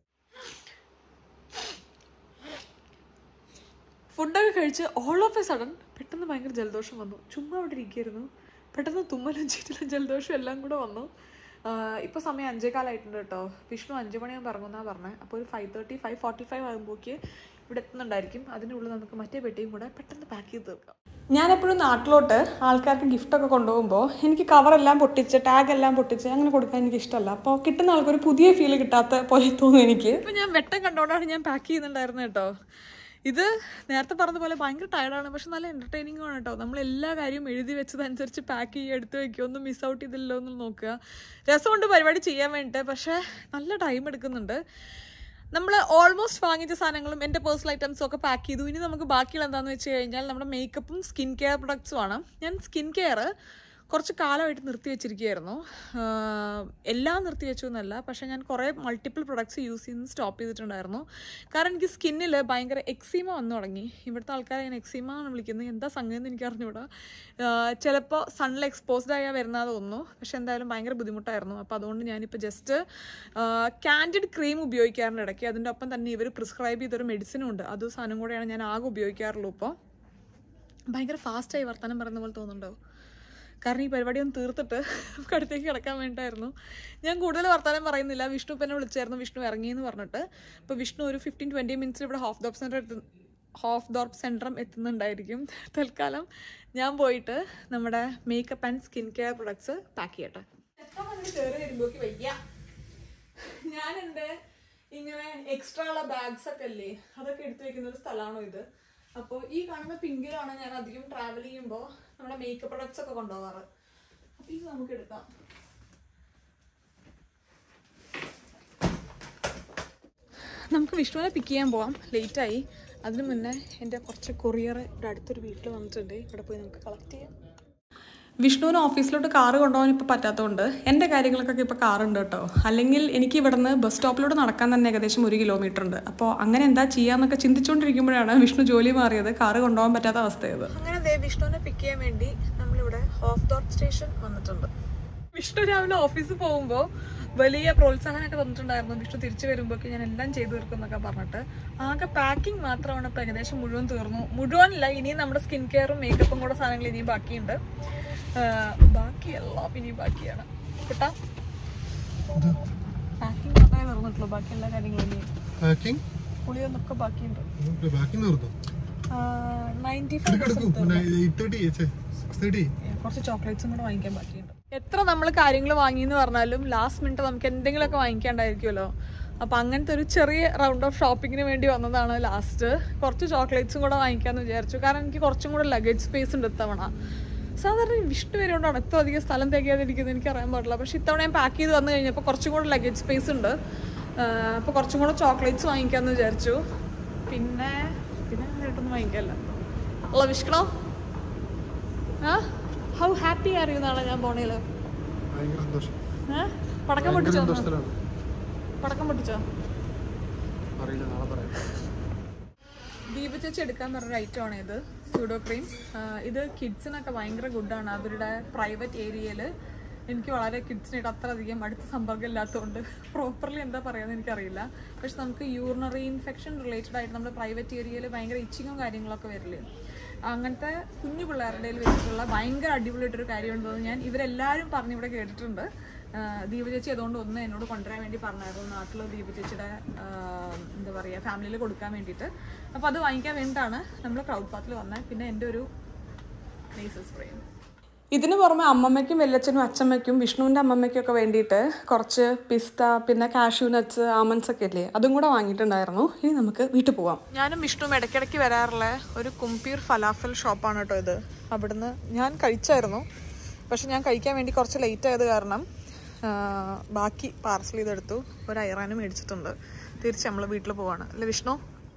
A: ഫുഡൊക്കെ കഴിച്ച് ഓൾ ഓഫ് എ സഡൻ പെട്ടെന്ന് ഭയങ്കര ജലദോഷം വന്നു ചുമ്മാ അവിടെ ഇരിക്കുകയായിരുന്നു പെട്ടെന്ന് തുമ്മലും ചീറ്റലും ജലദോഷം എല്ലാം കൂടെ വന്നു ഇപ്പോൾ സമയം അഞ്ചേകാലായിട്ടുണ്ട് കേട്ടോ വിഷ്ണു അഞ്ച് മണിയാകുമ്പോൾ ഇറങ്ങുന്നാ പറഞ്ഞത് അപ്പോൾ ഒരു five thirty five forty five ആകുമ്പോഴേക്ക് ഇവിടെ എത്തുന്നുണ്ടായിരിക്കും അതിനുള്ളിൽ നമുക്ക് മറ്റേ പെട്ടിയും കൂടെ പെട്ടെന്ന് പാക്ക് ചെയ്ത് തീർക്കാം ഞാനെപ്പോഴും നാട്ടിലോട്ട് ആൾക്കാർക്ക് ഗിഫ്റ്റൊക്കെ കൊണ്ടുപോകുമ്പോൾ എനിക്ക് കവറെല്ലാം പൊട്ടിച്ച് ടാഗ് എല്ലാം പൊട്ടിച്ച് അങ്ങനെ കൊടുക്കാൻ എനിക്ക് ഇഷ്ടമല്ല അപ്പോൾ കിട്ടുന്ന ആൾക്കൊരു പുതിയ ഫീൽ കിട്ടാത്ത പോലെ തോന്നും എനിക്ക് ഇപ്പം ഞാൻ വെട്ടം കണ്ടോണ്ടാണ് ഞാൻ പാക്ക് ചെയ്യുന്നുണ്ടായിരുന്നത് കേട്ടോ ഇത് നേരത്തെ പറഞ്ഞ പോലെ ഭയങ്കര ടയർഡാണ് പക്ഷെ നല്ല എൻ്റർടൈനിങ് ആണ് കേട്ടോ നമ്മൾ എല്ലാ കാര്യവും എഴുതി വെച്ചതനുസരിച്ച് പാക്ക് ചെയ്യുക എടുത്ത് വെക്കുക ഒന്നും മിസ് ഔട്ട് ചെയ്തില്ലല്ലോ എന്ന് നോക്കുക രസമുണ്ട് പരിപാടി ചെയ്യാൻ വേണ്ടിയിട്ട് പക്ഷേ നല്ല ടൈം എടുക്കുന്നുണ്ട് നമ്മൾ ഓൾമോസ്റ്റ് വാങ്ങിച്ച സാധനങ്ങളും എൻ്റെ പേഴ്സണൽ ഐറ്റംസും ഒക്കെ പാക്ക് ചെയ്തു ഇനി നമുക്ക് ബാക്കിയുള്ള എന്താണെന്ന് വെച്ച് കഴിഞ്ഞാൽ നമ്മുടെ മേക്കപ്പും സ്കിൻ കെയർ പ്രൊഡക്ട്സും ആണ് ഞാൻ സ്കിൻ കെയർ കുറച്ച് കാലമായിട്ട് നിർത്തി വെച്ചിരിക്കുകയായിരുന്നു ആഹ് എല്ലാം നിർത്തി വെച്ചു എന്നല്ല പക്ഷേ ഞാൻ കുറേ മൾട്ടിപ്പിൾ പ്രൊഡക്ട്സ് യൂസ് ചെയ്യുന്നത് സ്റ്റോപ്പ് ചെയ്തിട്ടുണ്ടായിരുന്നു കാരണം എനിക്ക് സ്കിന്നിൽ ഭയങ്കര എക്സീമ വന്നു തുടങ്ങി ഇവിടുത്തെ ആൾക്കാരെ ഞാൻ എക്സീമ എന്ന് വിളിക്കുന്നത് എന്താ സംഗതി എന്ന് എനിക്ക് അറിഞ്ഞുകൂടാ ചിലപ്പോൾ സണ്ണിൽ എക്സ്പോസ്ഡ് ആയാൽ വരുന്നത് തോന്നുന്നു പക്ഷെ എന്തായാലും ഭയങ്കര ബുദ്ധിമുട്ടായിരുന്നു അപ്പോൾ അതുകൊണ്ട് ഞാനിപ്പോൾ ജസ്റ്റ് കാൻഡിഡ് ക്രീം ഉപയോഗിക്കാറുണ്ട് ഇടയ്ക്ക് അതിൻ്റെ ഒപ്പം തന്നെ ഇവർ പ്രിസ്ക്രൈബ് ചെയ്തൊരു മെഡിസിനും ഉണ്ട് അത് സാധനം കൂടെയാണ് ഞാൻ ആകെ ഉപയോഗിക്കാറുള്ളൂ ഇപ്പോൾ ഭയങ്കര ഫാസ്റ്റായി വർത്തമാനം പറയുന്ന പോലെ തോന്നുന്നുണ്ടോ കാരണം ഈ പരിപാടി ഒന്ന് തീർത്തിട്ട് നമുക്ക് അടുത്തേക്ക് കിടക്കാൻ വേണ്ടിയിട്ടായിരുന്നു ഞാൻ കൂടുതൽ വർത്തമാനം പറയുന്നില്ല വിഷ്ണു ഇപ്പം എന്നെ വിളിച്ചായിരുന്നു വിഷ്ണു ഇറങ്ങിയെന്ന് പറഞ്ഞിട്ട് അപ്പോൾ വിഷ്ണു ഒരു ഫിഫ്റ്റീൻ ട്വൻറ്റി മിനിറ്റ്സിൽ ഇവിടെ ഹാഫ് ഡോപ്പ് സെൻറ്റർ എത്തു ഹാഫ് ഡോപ്പ് സെൻറ്ററും എത്തുന്നുണ്ടായിരിക്കും തൽക്കാലം ഞാൻ പോയിട്ട് നമ്മുടെ makeup and skin care products pack ചെയ്യട്ടെ കയറി വരുമ്പോഴേക്ക് വയ്യ ഞാൻ എൻ്റെ ഇങ്ങനെ എക്സ്ട്രാ ഉള്ള ബാഗ്സ് ഒക്കെ അല്ലേ അതൊക്കെ എടുത്തു വെക്കുന്ന ഒരു സ്ഥലമാണോ ഇത് അപ്പോൾ ഈ കാണുന്ന പിങ്കിലാണ് ഞാൻ അധികം ട്രാവൽ ചെയ്യുമ്പോൾ നമ്മുടെ മേക്കപ്പ് പ്രൊഡക്ട്സ് ഒക്കെ കൊണ്ടുപോകാറ് അപ്പോൾ ഇത് നമുക്ക് എടുക്കാം നമുക്ക് വിഷ്ണുവിനെ പിക്ക് ചെയ്യാൻ പോവാം ലേറ്റായി അതിനു മുന്നേ എൻ്റെ കുറച്ച് കൊറിയർ ഇവിടെ അടുത്തൊരു വീട്ടിൽ വന്നിട്ടുണ്ട് ഇവിടെ പോയി നമുക്ക് കളക്ട് ചെയ്യാം വിഷ്ണുവിന് ഓഫീസിലോട്ട് കാറ് കൊണ്ടുപോകാൻ ഇപ്പോൾ പറ്റാത്തതുകൊണ്ട് എൻ്റെ കാര്യങ്ങൾക്കൊക്കെ ഇപ്പോൾ കാറുണ്ട് കേട്ടോ അല്ലെങ്കിൽ എനിക്ക് ഇവിടുന്ന് ബസ് സ്റ്റോപ്പിലോട്ട് നടക്കാൻ തന്നെ ഏകദേശം ഒരു കിലോമീറ്റർ ഉണ്ട് അപ്പോൾ അങ്ങനെ എന്താ ചെയ്യാന്നൊക്കെ ചിന്തിച്ചുകൊണ്ടിരിക്കുമ്പോഴാണ് വിഷ്ണു ജോലി മാറിയത് കാറ് കൊണ്ടുപോകാൻ പറ്റാത്ത അവസ്ഥയത് അങ്ങനെ ദേ വിഷ്ണുവിനെ പിക്ക് ചെയ്യാൻ വേണ്ടി നമ്മളിവിടെ ഹാഫ് ഡോട്ട് സ്റ്റേഷൻ വന്നിട്ടുണ്ട് വിഷ്ണു രാവിലെ ഓഫീസിൽ പോകുമ്പോൾ വലിയ പ്രോത്സാഹനമൊക്കെ തന്നിട്ടുണ്ടായിരുന്നു വിഷ്ണു തിരിച്ചു വരുമ്പോഴേക്ക് ഞാൻ എല്ലാം ചെയ്തു തീർക്കും എന്നൊക്കെ പറഞ്ഞിട്ട് ആകെ പാക്കിംഗ് മാത്രമാണ് ഇപ്പോൾ ഏകദേശം മുഴുവൻ തീർന്നു മുഴുവനില്ല ഇനിയും നമ്മുടെ സ്കിൻ കെയറും മേക്കപ്പും കൂടെ സാധനങ്ങൾ ഇനിയും ബാക്കിയുണ്ട് ആഹ് ബാക്കിയെല്ലാം ഇനി ബാക്കിയാണ് കേട്ടാ പാക്കിംഗ് മാത്രമേ തീർന്നിട്ടുള്ളൂ ബാക്കി എല്ലാ കാര്യങ്ങളും ഇനി
B: പാക്കിംഗ്
A: പുളിയൊന്നൊക്കെ ബാക്കിയുണ്ട്
B: ബാക്കിൽ നിർത്തും
A: നയൻറ്റി ഫൈവ്
B: എടുക്കും പിന്നെ എയ്റ്റ് തേർട്ടി സിക്സ് തേർട്ടി
A: കുറച്ച് ചോക്ലേറ്റ്സും കൂടെ വാങ്ങിക്കാൻ ബാക്കിയുണ്ട് എത്ര നമ്മൾ കാര്യങ്ങൾ വാങ്ങിയെന്ന് പറഞ്ഞാലും ലാസ്റ്റ് മിനിറ്റ് നമുക്ക് എന്തെങ്കിലുമൊക്കെ വാങ്ങിക്കാണ്ടായിരിക്കുമല്ലോ അപ്പം അങ്ങനത്തെ ഒരു ചെറിയ റൗണ്ട് ഓഫ് ഷോപ്പിങ്ങിന് വേണ്ടി വന്നതാണ് ലാസ്റ്റ് കുറച്ച് ചോക്ലേറ്റ്സും കൂടെ വാങ്ങിക്കാമെന്ന് വിചാരിച്ചു കാരണം എനിക്ക് കുറച്ചും കൂടെ ലഗേജ് സ്പേസ് ഉണ്ട് ഇത്തവണ സാധാരണ വിഷ്ണു വരുകൊണ്ടാണ് എത്ര അധികം സ്ഥലം തികയാതിരിക്കുന്നത് എനിക്ക് അറിയാൻ പാടില്ല പക്ഷെ ഇത്തവണ ഞാൻ പാക്ക് ചെയ്ത് വന്നു കഴിഞ്ഞപ്പോൾ കുറച്ചും കൂടെ ലഗേജ് സ്പേസ് ഉണ്ട് അപ്പോൾ കുറച്ചും കൂടെ ചോക്ലേറ്റ്സ് വാങ്ങിക്കാമെന്ന് വിചാരിച്ചു പിന്നെ പിന്നെ അങ്ങനെയായിട്ടൊന്നും വാങ്ങിക്കാമല്ല ഉള്ള വിഷ്കണോ ആ ഹൗ ഹാപ്പി ആർ യു നാളെ ഞാൻ പോണേല്
B: ഭയങ്കര സന്തോഷം
A: ഏ പടക്കം
B: ഭയങ്കര
A: പൊട്ടിച്ചോ ഒന്ന്?
B: സന്തോഷത്തിലാണ്
A: പടക്കം പൊട്ടിച്ചോ
B: അറിയില്ല നാളെ പറയാം
A: ദീപ ചേച്ചി എടുക്കാൻ പറഞ്ഞ ഐറ്റം ആണ് ഇത് സ്യൂഡോ ക്രീം ഇത് കിഡ്സിനൊക്കെ ഭയങ്കര ഗുഡാണ് അവരുടെ പ്രൈവറ്റ് ഏരിയയിൽ എനിക്ക് വളരെ കിഡ്സിനായിട്ട് അത്ര അധികം അടുത്ത സമ്പർക്കം ഇല്ലാത്തതുകൊണ്ട് പ്രോപ്പർലി എന്താ പറയാന്ന് എനിക്കറിയില്ല പക്ഷെ നമുക്ക് യൂറിനറി ഇൻഫെക്ഷൻ റിലേറ്റഡ് ആയിട്ട് നമ്മുടെ പ്രൈവറ്റ് ഏരിയയിൽ ഭയങ്കര ഇച്ചിങ്ങും കാര്യങ്ങളൊക്കെ വരില്ലേ അങ്ങനത്തെ കുഞ്ഞു പിള്ളേരുടെ കയ്യിൽ വെച്ചിട്ടുള്ള ഭയങ്കര അടിപൊളിയായിട്ടൊരു കാര്യമുണ്ടെന്ന് ഞാൻ ഇവരെല്ലാവരും പറഞ്ഞ് ഇവിടെ കേട്ടിട്ടുണ്ട് ആഹ് ദീപ ചേച്ചി അതുകൊണ്ട് ഒന്ന് എന്നോട് കൊണ്ടുവരാൻ വേണ്ടി പറഞ്ഞായിരുന്നു നാട്ടിൽ ദീപ ചേച്ചിയുടെ ആഹ് എന്താ പറയുക ഫാമിലിയിൽ കൊടുക്കാൻ വേണ്ടിയിട്ട് അപ്പോൾ അത് വാങ്ങിക്കാൻ വേണ്ടിയിട്ടാണ് നമ്മൾ ക്രൗഡ് പാത്തിൽ വന്നത് പിന്നെ എൻ്റെ ഒരു നേസൽ സ്പ്രേയും ഇതിന് പുറമെ അമ്മമ്മയ്ക്കും വല്യച്ഛനും അച്ഛമ്മയ്ക്കും വിഷ്ണുവിൻ്റെ അമ്മമ്മയ്ക്കും ഒക്കെ വേണ്ടിയിട്ട് കുറച്ച് പിസ്ത പിന്നെ കാഷ്യൂ നട്ട്സ് ആമൻസ് ഒക്കെ ഇല്ലേ അതും കൂടെ വാങ്ങിയിട്ടുണ്ടായിരുന്നു ഇനി നമുക്ക് വീട്ടിൽ പോവാം ഞാനും വിഷ്ണുവും ഇടയ്ക്കിടയ്ക്ക് വരാറുള്ള ഒരു കുംപീർ ഫലാഫൽ ഷോപ്പാണ് കേട്ടോ ഇത് അവിടുന്ന് ഞാൻ കഴിച്ചായിരുന്നു പക്ഷെ ഞാൻ കഴിക്കാൻ വേണ്ടി കുറച്ച് ലേറ്റ് ആയത് കാരണം ആ, ബാക്കി പാർസൽ ചെയ്തെടുത്തു ഒരു ഐറാനും മേടിച്ചിട്ടുണ്ട് തിരിച്ച് നമ്മൾ വീട്ടിൽ പോവാണ് അല്ലേ വിഷ്ണു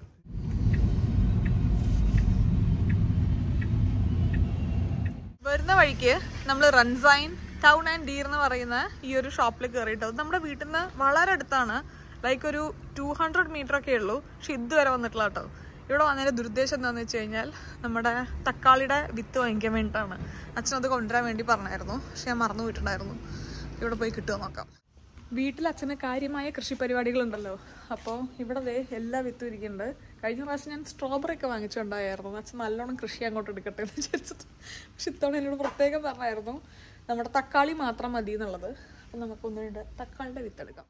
A: വരുന്ന വഴിക്ക് നമ്മൾ റൺസൈൻ ടൗൺ ആൻഡ് ഡീർ എന്ന് പറയുന്ന ഈ ഒരു ഷോപ്പിൽ കയറിയിട്ട് അത് നമ്മുടെ വീട്ടിൽ നിന്ന് വളരെ അടുത്താണ് ലൈക്ക് ഒരു ടു ഹൺഡ്രഡ് മീറ്റർ ഒക്കെ ഉള്ളൂ പക്ഷെ ഇതുവരെ വന്നിട്ടില്ല കേട്ടോ ഇവിടെ വന്നതിൻ്റെ ദുരുദ്ദേശം എന്താണെന്ന് വെച്ച് കഴിഞ്ഞാൽ നമ്മുടെ തക്കാളിയുടെ വിത്ത് വാങ്ങിക്കാൻ വേണ്ടിയിട്ടാണ് അച്ഛനത് കൊണ്ടുവരാൻ വേണ്ടി പറഞ്ഞായിരുന്നു പക്ഷെ ഞാൻ മറന്നു പോയിട്ടുണ്ടായിരുന്നു ഇവിടെ പോയി കിട്ടുമോ നോക്കാം വീട്ടിൽ അച്ഛന് കാര്യമായ കൃഷി പരിപാടികളുണ്ടല്ലോ അപ്പോൾ ഇവിടെ ദേ എല്ലാ വിത്തും ഇരിക്കുന്നുണ്ട് കഴിഞ്ഞ പ്രാവശ്യം ഞാൻ സ്ട്രോബെറി ഒക്കെ വാങ്ങിച്ചുണ്ടായിരുന്നു അച്ഛൻ നല്ലോണം കൃഷി അങ്ങോട്ട് എടുക്കട്ടെ എന്ന് വിചാരിച്ചിട്ട് പക്ഷെ ഇത്തവണ എന്നോട് പ്രത്യേകം പറഞ്ഞായിരുന്നു നമ്മുടെ തക്കാളി മാത്രം മതി എന്നുള്ളത് അപ്പം നമുക്ക് ഒന്ന് രണ്ട് തക്കാളിയുടെ വിത്ത് എടുക്കാം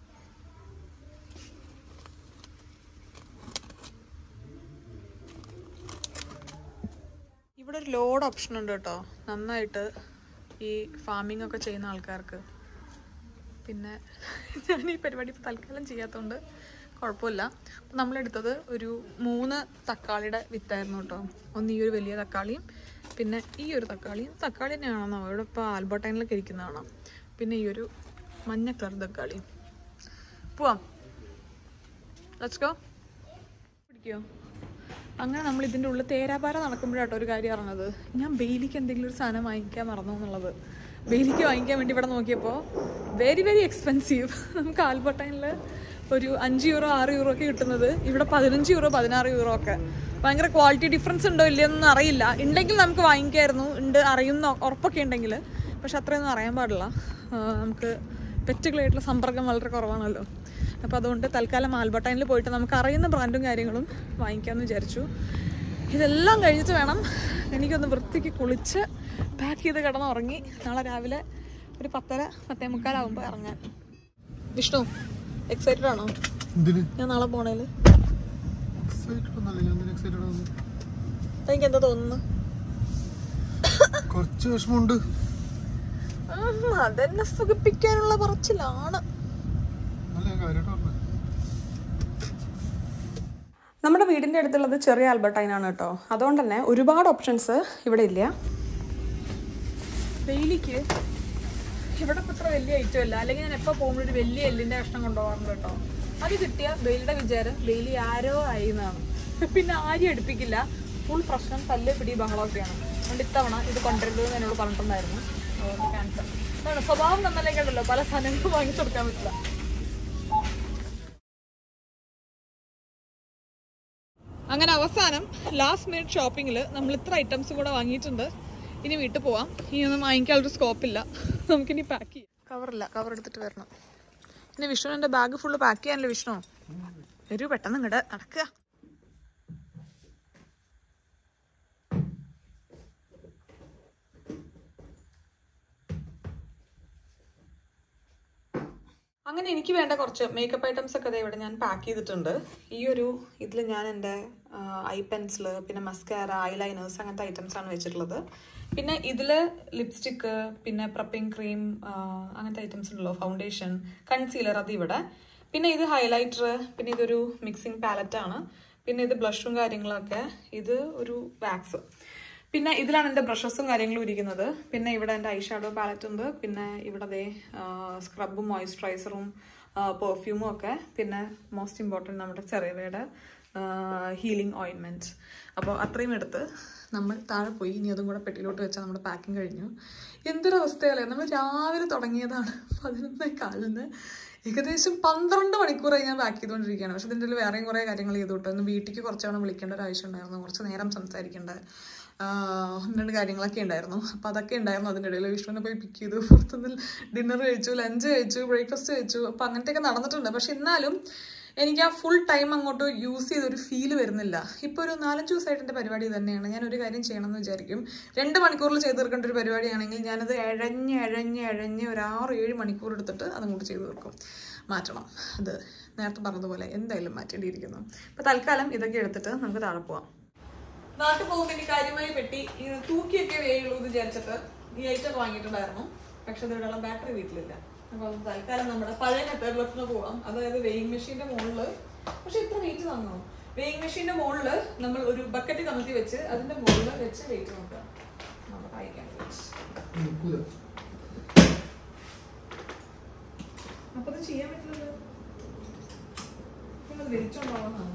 A: ഇവിടെ ഒരു ലോഡ് ഓപ്ഷൻ ഉണ്ട് കേട്ടോ നന്നായിട്ട് ഈ ഫാമിംഗ് ഒക്കെ ചെയ്യുന്ന ആൾക്കാർക്ക് പിന്നെ ഞാൻ ഈ പരിപാടി ഇപ്പോൾ തൽക്കാലം ചെയ്യാത്തതുകൊണ്ട് കുഴപ്പമില്ല അപ്പം നമ്മളെടുത്തത് ഒരു മൂന്ന് തക്കാളിയുടെ വിത്തായിരുന്നു കേട്ടോ ഒന്ന് ഈ ഒരു വലിയ തക്കാളിയും പിന്നെ ഈ ഒരു തക്കാളിയും തക്കാളി തന്നെയാണെന്നോ ഇവിടെ ഇപ്പോൾ ആൽബർട്ടൈനിലൊക്കെ ഇരിക്കുന്നതാണോ പിന്നെ ഈ ഒരു മഞ്ഞ കളർ തക്കാളിയും പോവാം ലെറ്റ്സ് ഗോ പിടിക്കോ അങ്ങനെ നമ്മൾ ഇതിൻ്റെ ഉള്ളിൽ തേരാപാര നടക്കുമ്പോഴാട്ടോ ഒരു കാര്യം അറിഞ്ഞത് ഞാൻ ബെയിലിക്ക് എന്തെങ്കിലും ഒരു സാധനം വാങ്ങിക്കാൻ മറന്നു എന്നുള്ളത് ബെയിലിക്ക് വാങ്ങിക്കാൻ വേണ്ടി ഇവിടെ നോക്കിയപ്പോൾ വെരി വെരി എക്സ്പെൻസീവ് നമുക്ക് ആൽബർട്ടൈനിൽ ഒരു അഞ്ച് യൂറോ ആറ് യൂറോ ഒക്കെ കിട്ടുന്നത് ഇവിടെ പതിനഞ്ച് യൂറോ പതിനാറ് യൂറോ ഒക്കെ ഭയങ്കര ക്വാളിറ്റി ഡിഫറൻസ് ഉണ്ടോ ഇല്ലയെന്നൊന്നും അറിയില്ല ഉണ്ടെങ്കിൽ നമുക്ക് വാങ്ങിക്കായിരുന്നു ഉണ്ട് അറിയുന്ന ഉറപ്പൊക്കെ ഉണ്ടെങ്കിൽ പക്ഷെ അത്രയൊന്നും അറിയാൻ പാടില്ല ആ, നമുക്ക് പെറ്റുകളായിട്ടുള്ള സമ്പർക്കം വളരെ കുറവാണല്ലോ അപ്പോൾ അതുകൊണ്ട് തൽക്കാലം ആൽബർട്ടൈനിൽ പോയിട്ട് നമുക്ക് അറിയുന്ന ബ്രാൻഡും കാര്യങ്ങളും വാങ്ങിക്കാമെന്ന് വിചാരിച്ചു ഇതെല്ലാം കഴിഞ്ഞിട്ട് വേണം എനിക്കൊന്ന് വൃത്തിക്ക് കുളിച്ച് പാക്ക് ചെയ്ത് കിടന്ന് ഉറങ്ങി നാളെ രാവിലെ ഒരു പത്തര പത്തേ മുക്കാലാവുമ്പോൾ ഇറങ്ങാൻ വിഷ്ണു എക്സൈറ്റഡ് ആണോ
B: എന്തിന്
A: ഞാൻ നാളെ പോണേല്
B: എക്സൈറ്റഡ് ഒന്നല്ല ഞാൻ എന്തിന് എക്സൈറ്റഡ് ആണ്
A: എനിക്ക് എന്താ തോന്നുന്നു
B: കുറച്ച് വിഷമമുണ്ട്
A: ഉം, അതെന്നെ സുഖിപ്പിക്കാനുള്ള പറച്ചിലാണ്
B: അല്ല ഞാൻ കാര്യമായിട്ട് പറഞ്ഞു
A: നമ്മുടെ വീടിൻ്റെ അടുത്തുള്ളത് ചെറിയ ആൽബർട്ടൈനാണ് കേട്ടോ അതുകൊണ്ട് തന്നെ ഒരുപാട് ഓപ്ഷൻസ് ഇവിടെ ഇല്ല ഡെയിലിക്ക് ഇവിടെ ഇപ്പം ഇത്ര വലിയ ഐറ്റം ഇല്ല അല്ലെങ്കിൽ ഞാൻ എപ്പോൾ പോകുമ്പോൾ ഒരു വലിയ എല്ലിൻ്റെ കഷ്ണം കൊണ്ടുപോകാറുണ്ട് കേട്ടോ അത് കിട്ടിയ ബെയിലിയുടെ വിചാരം ബെയിലി ആരോ ആയി എന്നാണ് പിന്നെ ആരും എടുപ്പിക്കില്ല ഫുൾ പ്രശ്നം തല്ല് പിടി ബഹളമൊക്കെയാണ് അതുകൊണ്ട് ഇത്തവണ ഇത് കൊണ്ടുവരുന്നത് എന്നോട് പറഞ്ഞിട്ടുണ്ടായിരുന്നു അതുകൊണ്ട് ക്യാൻസർ അതാണ് സ്വഭാവം നന്നല്ലേക്കുണ്ടല്ലോ പല സാധനങ്ങളും വാങ്ങി കൊടുക്കാൻ പറ്റില്ല അങ്ങനെ അവസാനം ലാസ്റ്റ് മിനിറ്റ് ഷോപ്പിങ്ങിൽ നമ്മൾ ഇത്ര ഐറ്റംസ് കൂടെ വാങ്ങിയിട്ടുണ്ട് ഇനി വീട്ടിൽ പോവാം ഇനി ഒന്നും വാങ്ങിക്കാനൊരു സ്കോപ്പില്ല നമുക്കിനി പാക്ക് ചെയ്യാം കവറില്ല കവർ എടുത്തിട്ട് വരണം ഇനി വിഷ്ണു എൻ്റെ ബാഗ് ഫുള്ള് പാക്ക് ചെയ്യാനല്ലേ വിഷ്ണു വരൂ പെട്ടെന്ന് ഇങ്ങോട്ട് നടക്കുക അങ്ങനെ എനിക്ക് വേണ്ട കുറച്ച് മേക്കപ്പ് ഐറ്റംസ് ഒക്കെ ദേ ഇവിടെ ഞാൻ പാക്ക് ചെയ്തിട്ടുണ്ട് ഈ ഒരു ഇതിൽ ഞാൻ എൻ്റെ ഐ പെൻസിൽ പിന്നെ മസ്കാര ഐലൈനേഴ്സ് അങ്ങനത്തെ ഐറ്റംസ് ആണ് വെച്ചിട്ടുള്ളത് പിന്നെ ഇതിൽ ലിപ്സ്റ്റിക്ക് പിന്നെ പ്രപ്പിംഗ് ക്രീം അങ്ങനത്തെ ഐറ്റംസ് ഉണ്ടല്ലോ ഫൗണ്ടേഷൻ കൺസീലർ അത് ഇവിടെ പിന്നെ ഇത് ഹൈലൈറ്റർ പിന്നെ ഇതൊരു മിക്സിംഗ് പാലറ്റ് ആണ് പിന്നെ ഇത് ബ്ലഷും കാര്യങ്ങളൊക്കെ ഇത് ഒരു വാക്സ് പിന്നെ ഇതിലാണ് എൻ്റെ ബ്രഷസും കാര്യങ്ങളും ഇരിക്കുന്നത് പിന്നെ ഇവിടെ എൻ്റെ ഐ ഷാഡോ പാലറ്റ് ഉണ്ട് പിന്നെ ഇവിടെ ദേ സ്ക്രബും മോയ്സ്ചറൈസറും പെർഫ്യൂമും ഒക്കെ പിന്നെ മോസ്റ്റ് ഇമ്പോർട്ടൻറ്റ് നമ്മുടെ ചെറിയവയുടെ ഹീലിംഗ് ഓയിൻമെൻറ്റ് അപ്പോൾ അത്രയും എടുത്ത് നമ്മൾ താഴെ പോയി ഇനി അതും കൂടെ പെട്ടിയിലോട്ട് വെച്ചാൽ നമ്മുടെ പാക്കിംഗ് കഴിഞ്ഞു എന്തൊരവസ്ഥയല്ലേ നമ്മൾ രാവിലെ തുടങ്ങിയതാണ് പതിനൊന്നേ കാലിന് ഏകദേശം പന്ത്രണ്ട് മണിക്കൂറായി ഞാൻ പാക്ക് ചെയ്തുകൊണ്ടിരിക്കുകയാണ് പക്ഷെ ഇതിൻ്റെ ഉള്ളിൽ വേറെയും കുറേ കാര്യങ്ങൾ ചെയ്തു കേട്ടോ ഇന്ന് വീട്ടിലേക്ക് കുറച്ച് തവണ വിളിക്കേണ്ട ഒരു ആവശ്യം ഉണ്ടായിരുന്നു കുറച്ച് നേരം സംസാരിക്കേണ്ട ആഹ് ഒന്ന് രണ്ട് കാര്യങ്ങളൊക്കെ ഉണ്ടായിരുന്നു അപ്പോൾ അതൊക്കെ ഉണ്ടായിരുന്നു അതിൻ്റെ ഇടയിൽ വിഷ്ണുവിനെ പോയി പിക്ക് ചെയ്തു പുറത്തുനിന്ന് ഡിന്നർ കഴിച്ചു ലഞ്ച് കഴിച്ചു ബ്രേക്ക്ഫാസ്റ്റ് കഴിച്ചു അപ്പോൾ അങ്ങനത്തെയൊക്കെ നടന്നിട്ടുണ്ട് പക്ഷെ എന്നാലും എനിക്ക് ആ ഫുൾ ടൈം അങ്ങോട്ട് യൂസ് ചെയ്തൊരു ഫീൽ വരുന്നില്ല ഇപ്പോൾ ഒരു നാലഞ്ച് ദിവസമായിട്ട് എൻ്റെ പരിപാടി തന്നെയാണ് ഞാൻ ഒരു കാര്യം ചെയ്യണമെന്ന് വിചാരിക്കും രണ്ട് മണിക്കൂറിൽ ചെയ്ത് തീർക്കേണ്ട ഒരു പരിപാടിയാണെങ്കിൽ ഞാനത് എഴഞ്ഞ് എഴഞ്ഞ് എഴഞ്ഞ് ഒരു ആറ് ഏഴ് മണിക്കൂർ എടുത്തിട്ട് അതങ്ങോട്ട് ചെയ്ത് തീർക്കും മാറ്റണം അത് നേരത്തെ പറഞ്ഞതുപോലെ എന്തായാലും മാറ്റേണ്ടിയിരിക്കുന്നു അപ്പോൾ തൽക്കാലം ഇതൊക്കെ എടുത്തിട്ട് നമുക്ക് താഴെ പോവാം നാട്ടിൽ പോകുമ്പോൾ എനിക്ക് കാര്യമായി പെട്ടി ഇങ്ങനെ തൂക്കിയൊക്കെ വേയുള്ളൂ എന്ന് വിചാരിച്ചിട്ട് ഈ ഐറ്റം വാങ്ങിയിട്ടുണ്ടായിരുന്നു പക്ഷെ അതിവിടെയുള്ള ബാറ്ററി വീട്ടിലില്ല അപ്പൊ അത് തൽക്കാലം നമ്മുടെ പഴയ മെത്തേഡ് ലെഫ്റ്റിന് പോവാം അതായത് വെയിങ് മെഷീന്റെ മുകളില് പക്ഷെ ഇത്ര വെയിറ്റ് തന്നോ വെയിങ് മെഷീന്റെ മുകളില് നമ്മൾ ഒരു ബക്കറ്റ് കമത്തി വെച്ച് അതിന്റെ മുകളിൽ വെച്ച് വെയിറ്റ് നോക്കാം നമുക്ക് അയക്കാൻ
B: നിൽക്കൂല
A: അപ്പൊ അത് ചെയ്യാൻ പറ്റില്ലല്ലോ നിങ്ങൾ വലിച്ചോണ്ടാവുന്നതാണോ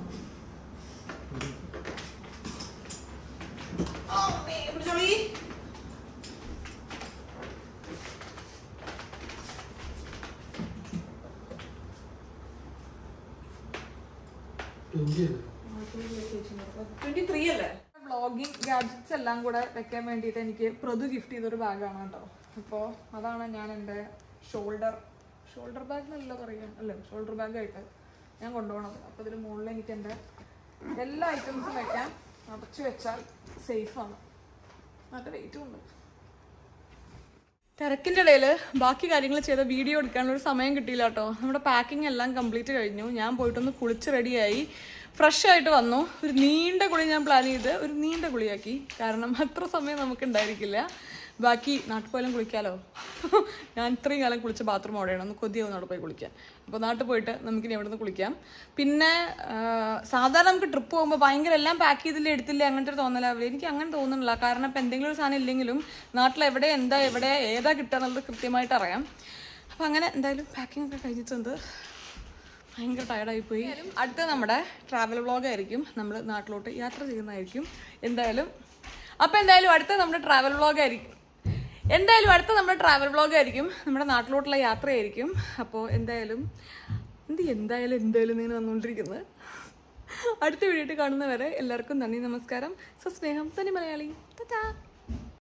A: അമ്മേ, പിടിച്ചോളീ.
B: ട്വന്റി അല്ലേ
A: ട്വന്റി ത്രീ അല്ലേ വ്ളോഗിങ് ഗാഡ്ജറ്റ്സ് എല്ലാം കൂടെ വെക്കാൻ വേണ്ടിയിട്ട് എനിക്ക് പ്രതു ഗിഫ്റ്റ് ചെയ്തൊരു ബാഗാണ് കേട്ടോ അപ്പോൾ അതാണ് ഞാൻ എൻ്റെ ഷോൾഡർ ഷോൾഡർ ബാഗ് എന്നല്ല പറയാം അല്ലേ ഷോൾഡർ ബാഗായിട്ട് ഞാൻ കൊണ്ടുപോകണത് അപ്പോൾ ഇതിന് മുകളിൽ എനിക്ക് എൻ്റെ എല്ലാ ഐറ്റംസും വെക്കാൻ അടച്ചു വെച്ചാൽ സേഫാണ് നല്ല വെയിറ്റും ഉണ്ട് തിരക്കിൻ്റെ ഇടയിൽ ബാക്കി കാര്യങ്ങൾ ചെയ്ത വീഡിയോ എടുക്കാനുള്ള ഒരു സമയം കിട്ടിയില്ല കേട്ടോ നമ്മുടെ പാക്കിംഗ് എല്ലാം കംപ്ലീറ്റ് കഴിഞ്ഞു ഞാൻ പോയിട്ടൊന്ന് കുളിച്ച് റെഡിയായി ഫ്രഷ് ആയിട്ട് വന്നു ഒരു നീണ്ട കുളി ഞാൻ പ്ലാൻ ചെയ്ത് ഒരു നീണ്ട കുളിയാക്കി കാരണം അത്ര സമയം നമുക്ക് ഉണ്ടായിരിക്കില്ല ബാക്കി നാട്ടിൽ പോയാലും കുളിക്കാലോ ഞാൻ ഇത്രയും കാലം കുളിച്ച ബാത്റൂം അവിടെയാണ് ഒന്ന് കൊതിയാവും അവിടെ പോയി കുളിക്കാൻ അപ്പോൾ നാട്ടിൽ പോയിട്ട് നമുക്കിനി അവിടെ നിന്ന് കുളിക്കാം പിന്നെ ആ, സാധാരണ നമുക്ക് ട്രിപ്പ് പോകുമ്പോൾ ഭയങ്കര എല്ലാം പാക്ക് ചെയ്തില്ല എടുത്തില്ല അങ്ങനത്തെ ഒരു തോന്നലാവില്ല എനിക്ക് അങ്ങനെ തോന്നുന്നില്ല കാരണം ഇപ്പം എന്തെങ്കിലും ഒരു സാധനം ഇല്ലെങ്കിലും നാട്ടിൽ എവിടെ എന്താ എവിടെ ഏതാ കിട്ടുക എന്നുള്ളത് കൃത്യമായിട്ട് അറിയാം അപ്പം അങ്ങനെ എന്തായാലും പാക്കിംഗ് ഒക്കെ കഴിഞ്ഞിട്ടുണ്ട് ഭയങ്കര ടയർഡായി പോയി അടുത്ത നമ്മുടെ ട്രാവൽ വ്ളോഗ് ആയിരിക്കും നമ്മൾ നാട്ടിലോട്ട് യാത്ര ചെയ്യുന്നതായിരിക്കും എന്തായാലും അപ്പം എന്തായാലും അടുത്ത നമ്മുടെ ട്രാവൽ വ്ളോഗ് ആയിരിക്കും എന്തായാലും അടുത്ത നമ്മുടെ ട്രാവൽ വ്ളോഗ് ആയിരിക്കും നമ്മുടെ നാട്ടിലോട്ടുള്ള യാത്രയായിരിക്കും അപ്പോൾ എന്തായാലും എന്ത് എന്തായാലും എന്തായാലും ഇങ്ങനെ വന്നുകൊണ്ടിരിക്കുന്നത് അടുത്ത വീഡിയോ കാണുന്നവരെ എല്ലാവർക്കും നന്ദി നമസ്കാരം സസ്നേഹം തനി മലയാളി ടാറ്റാ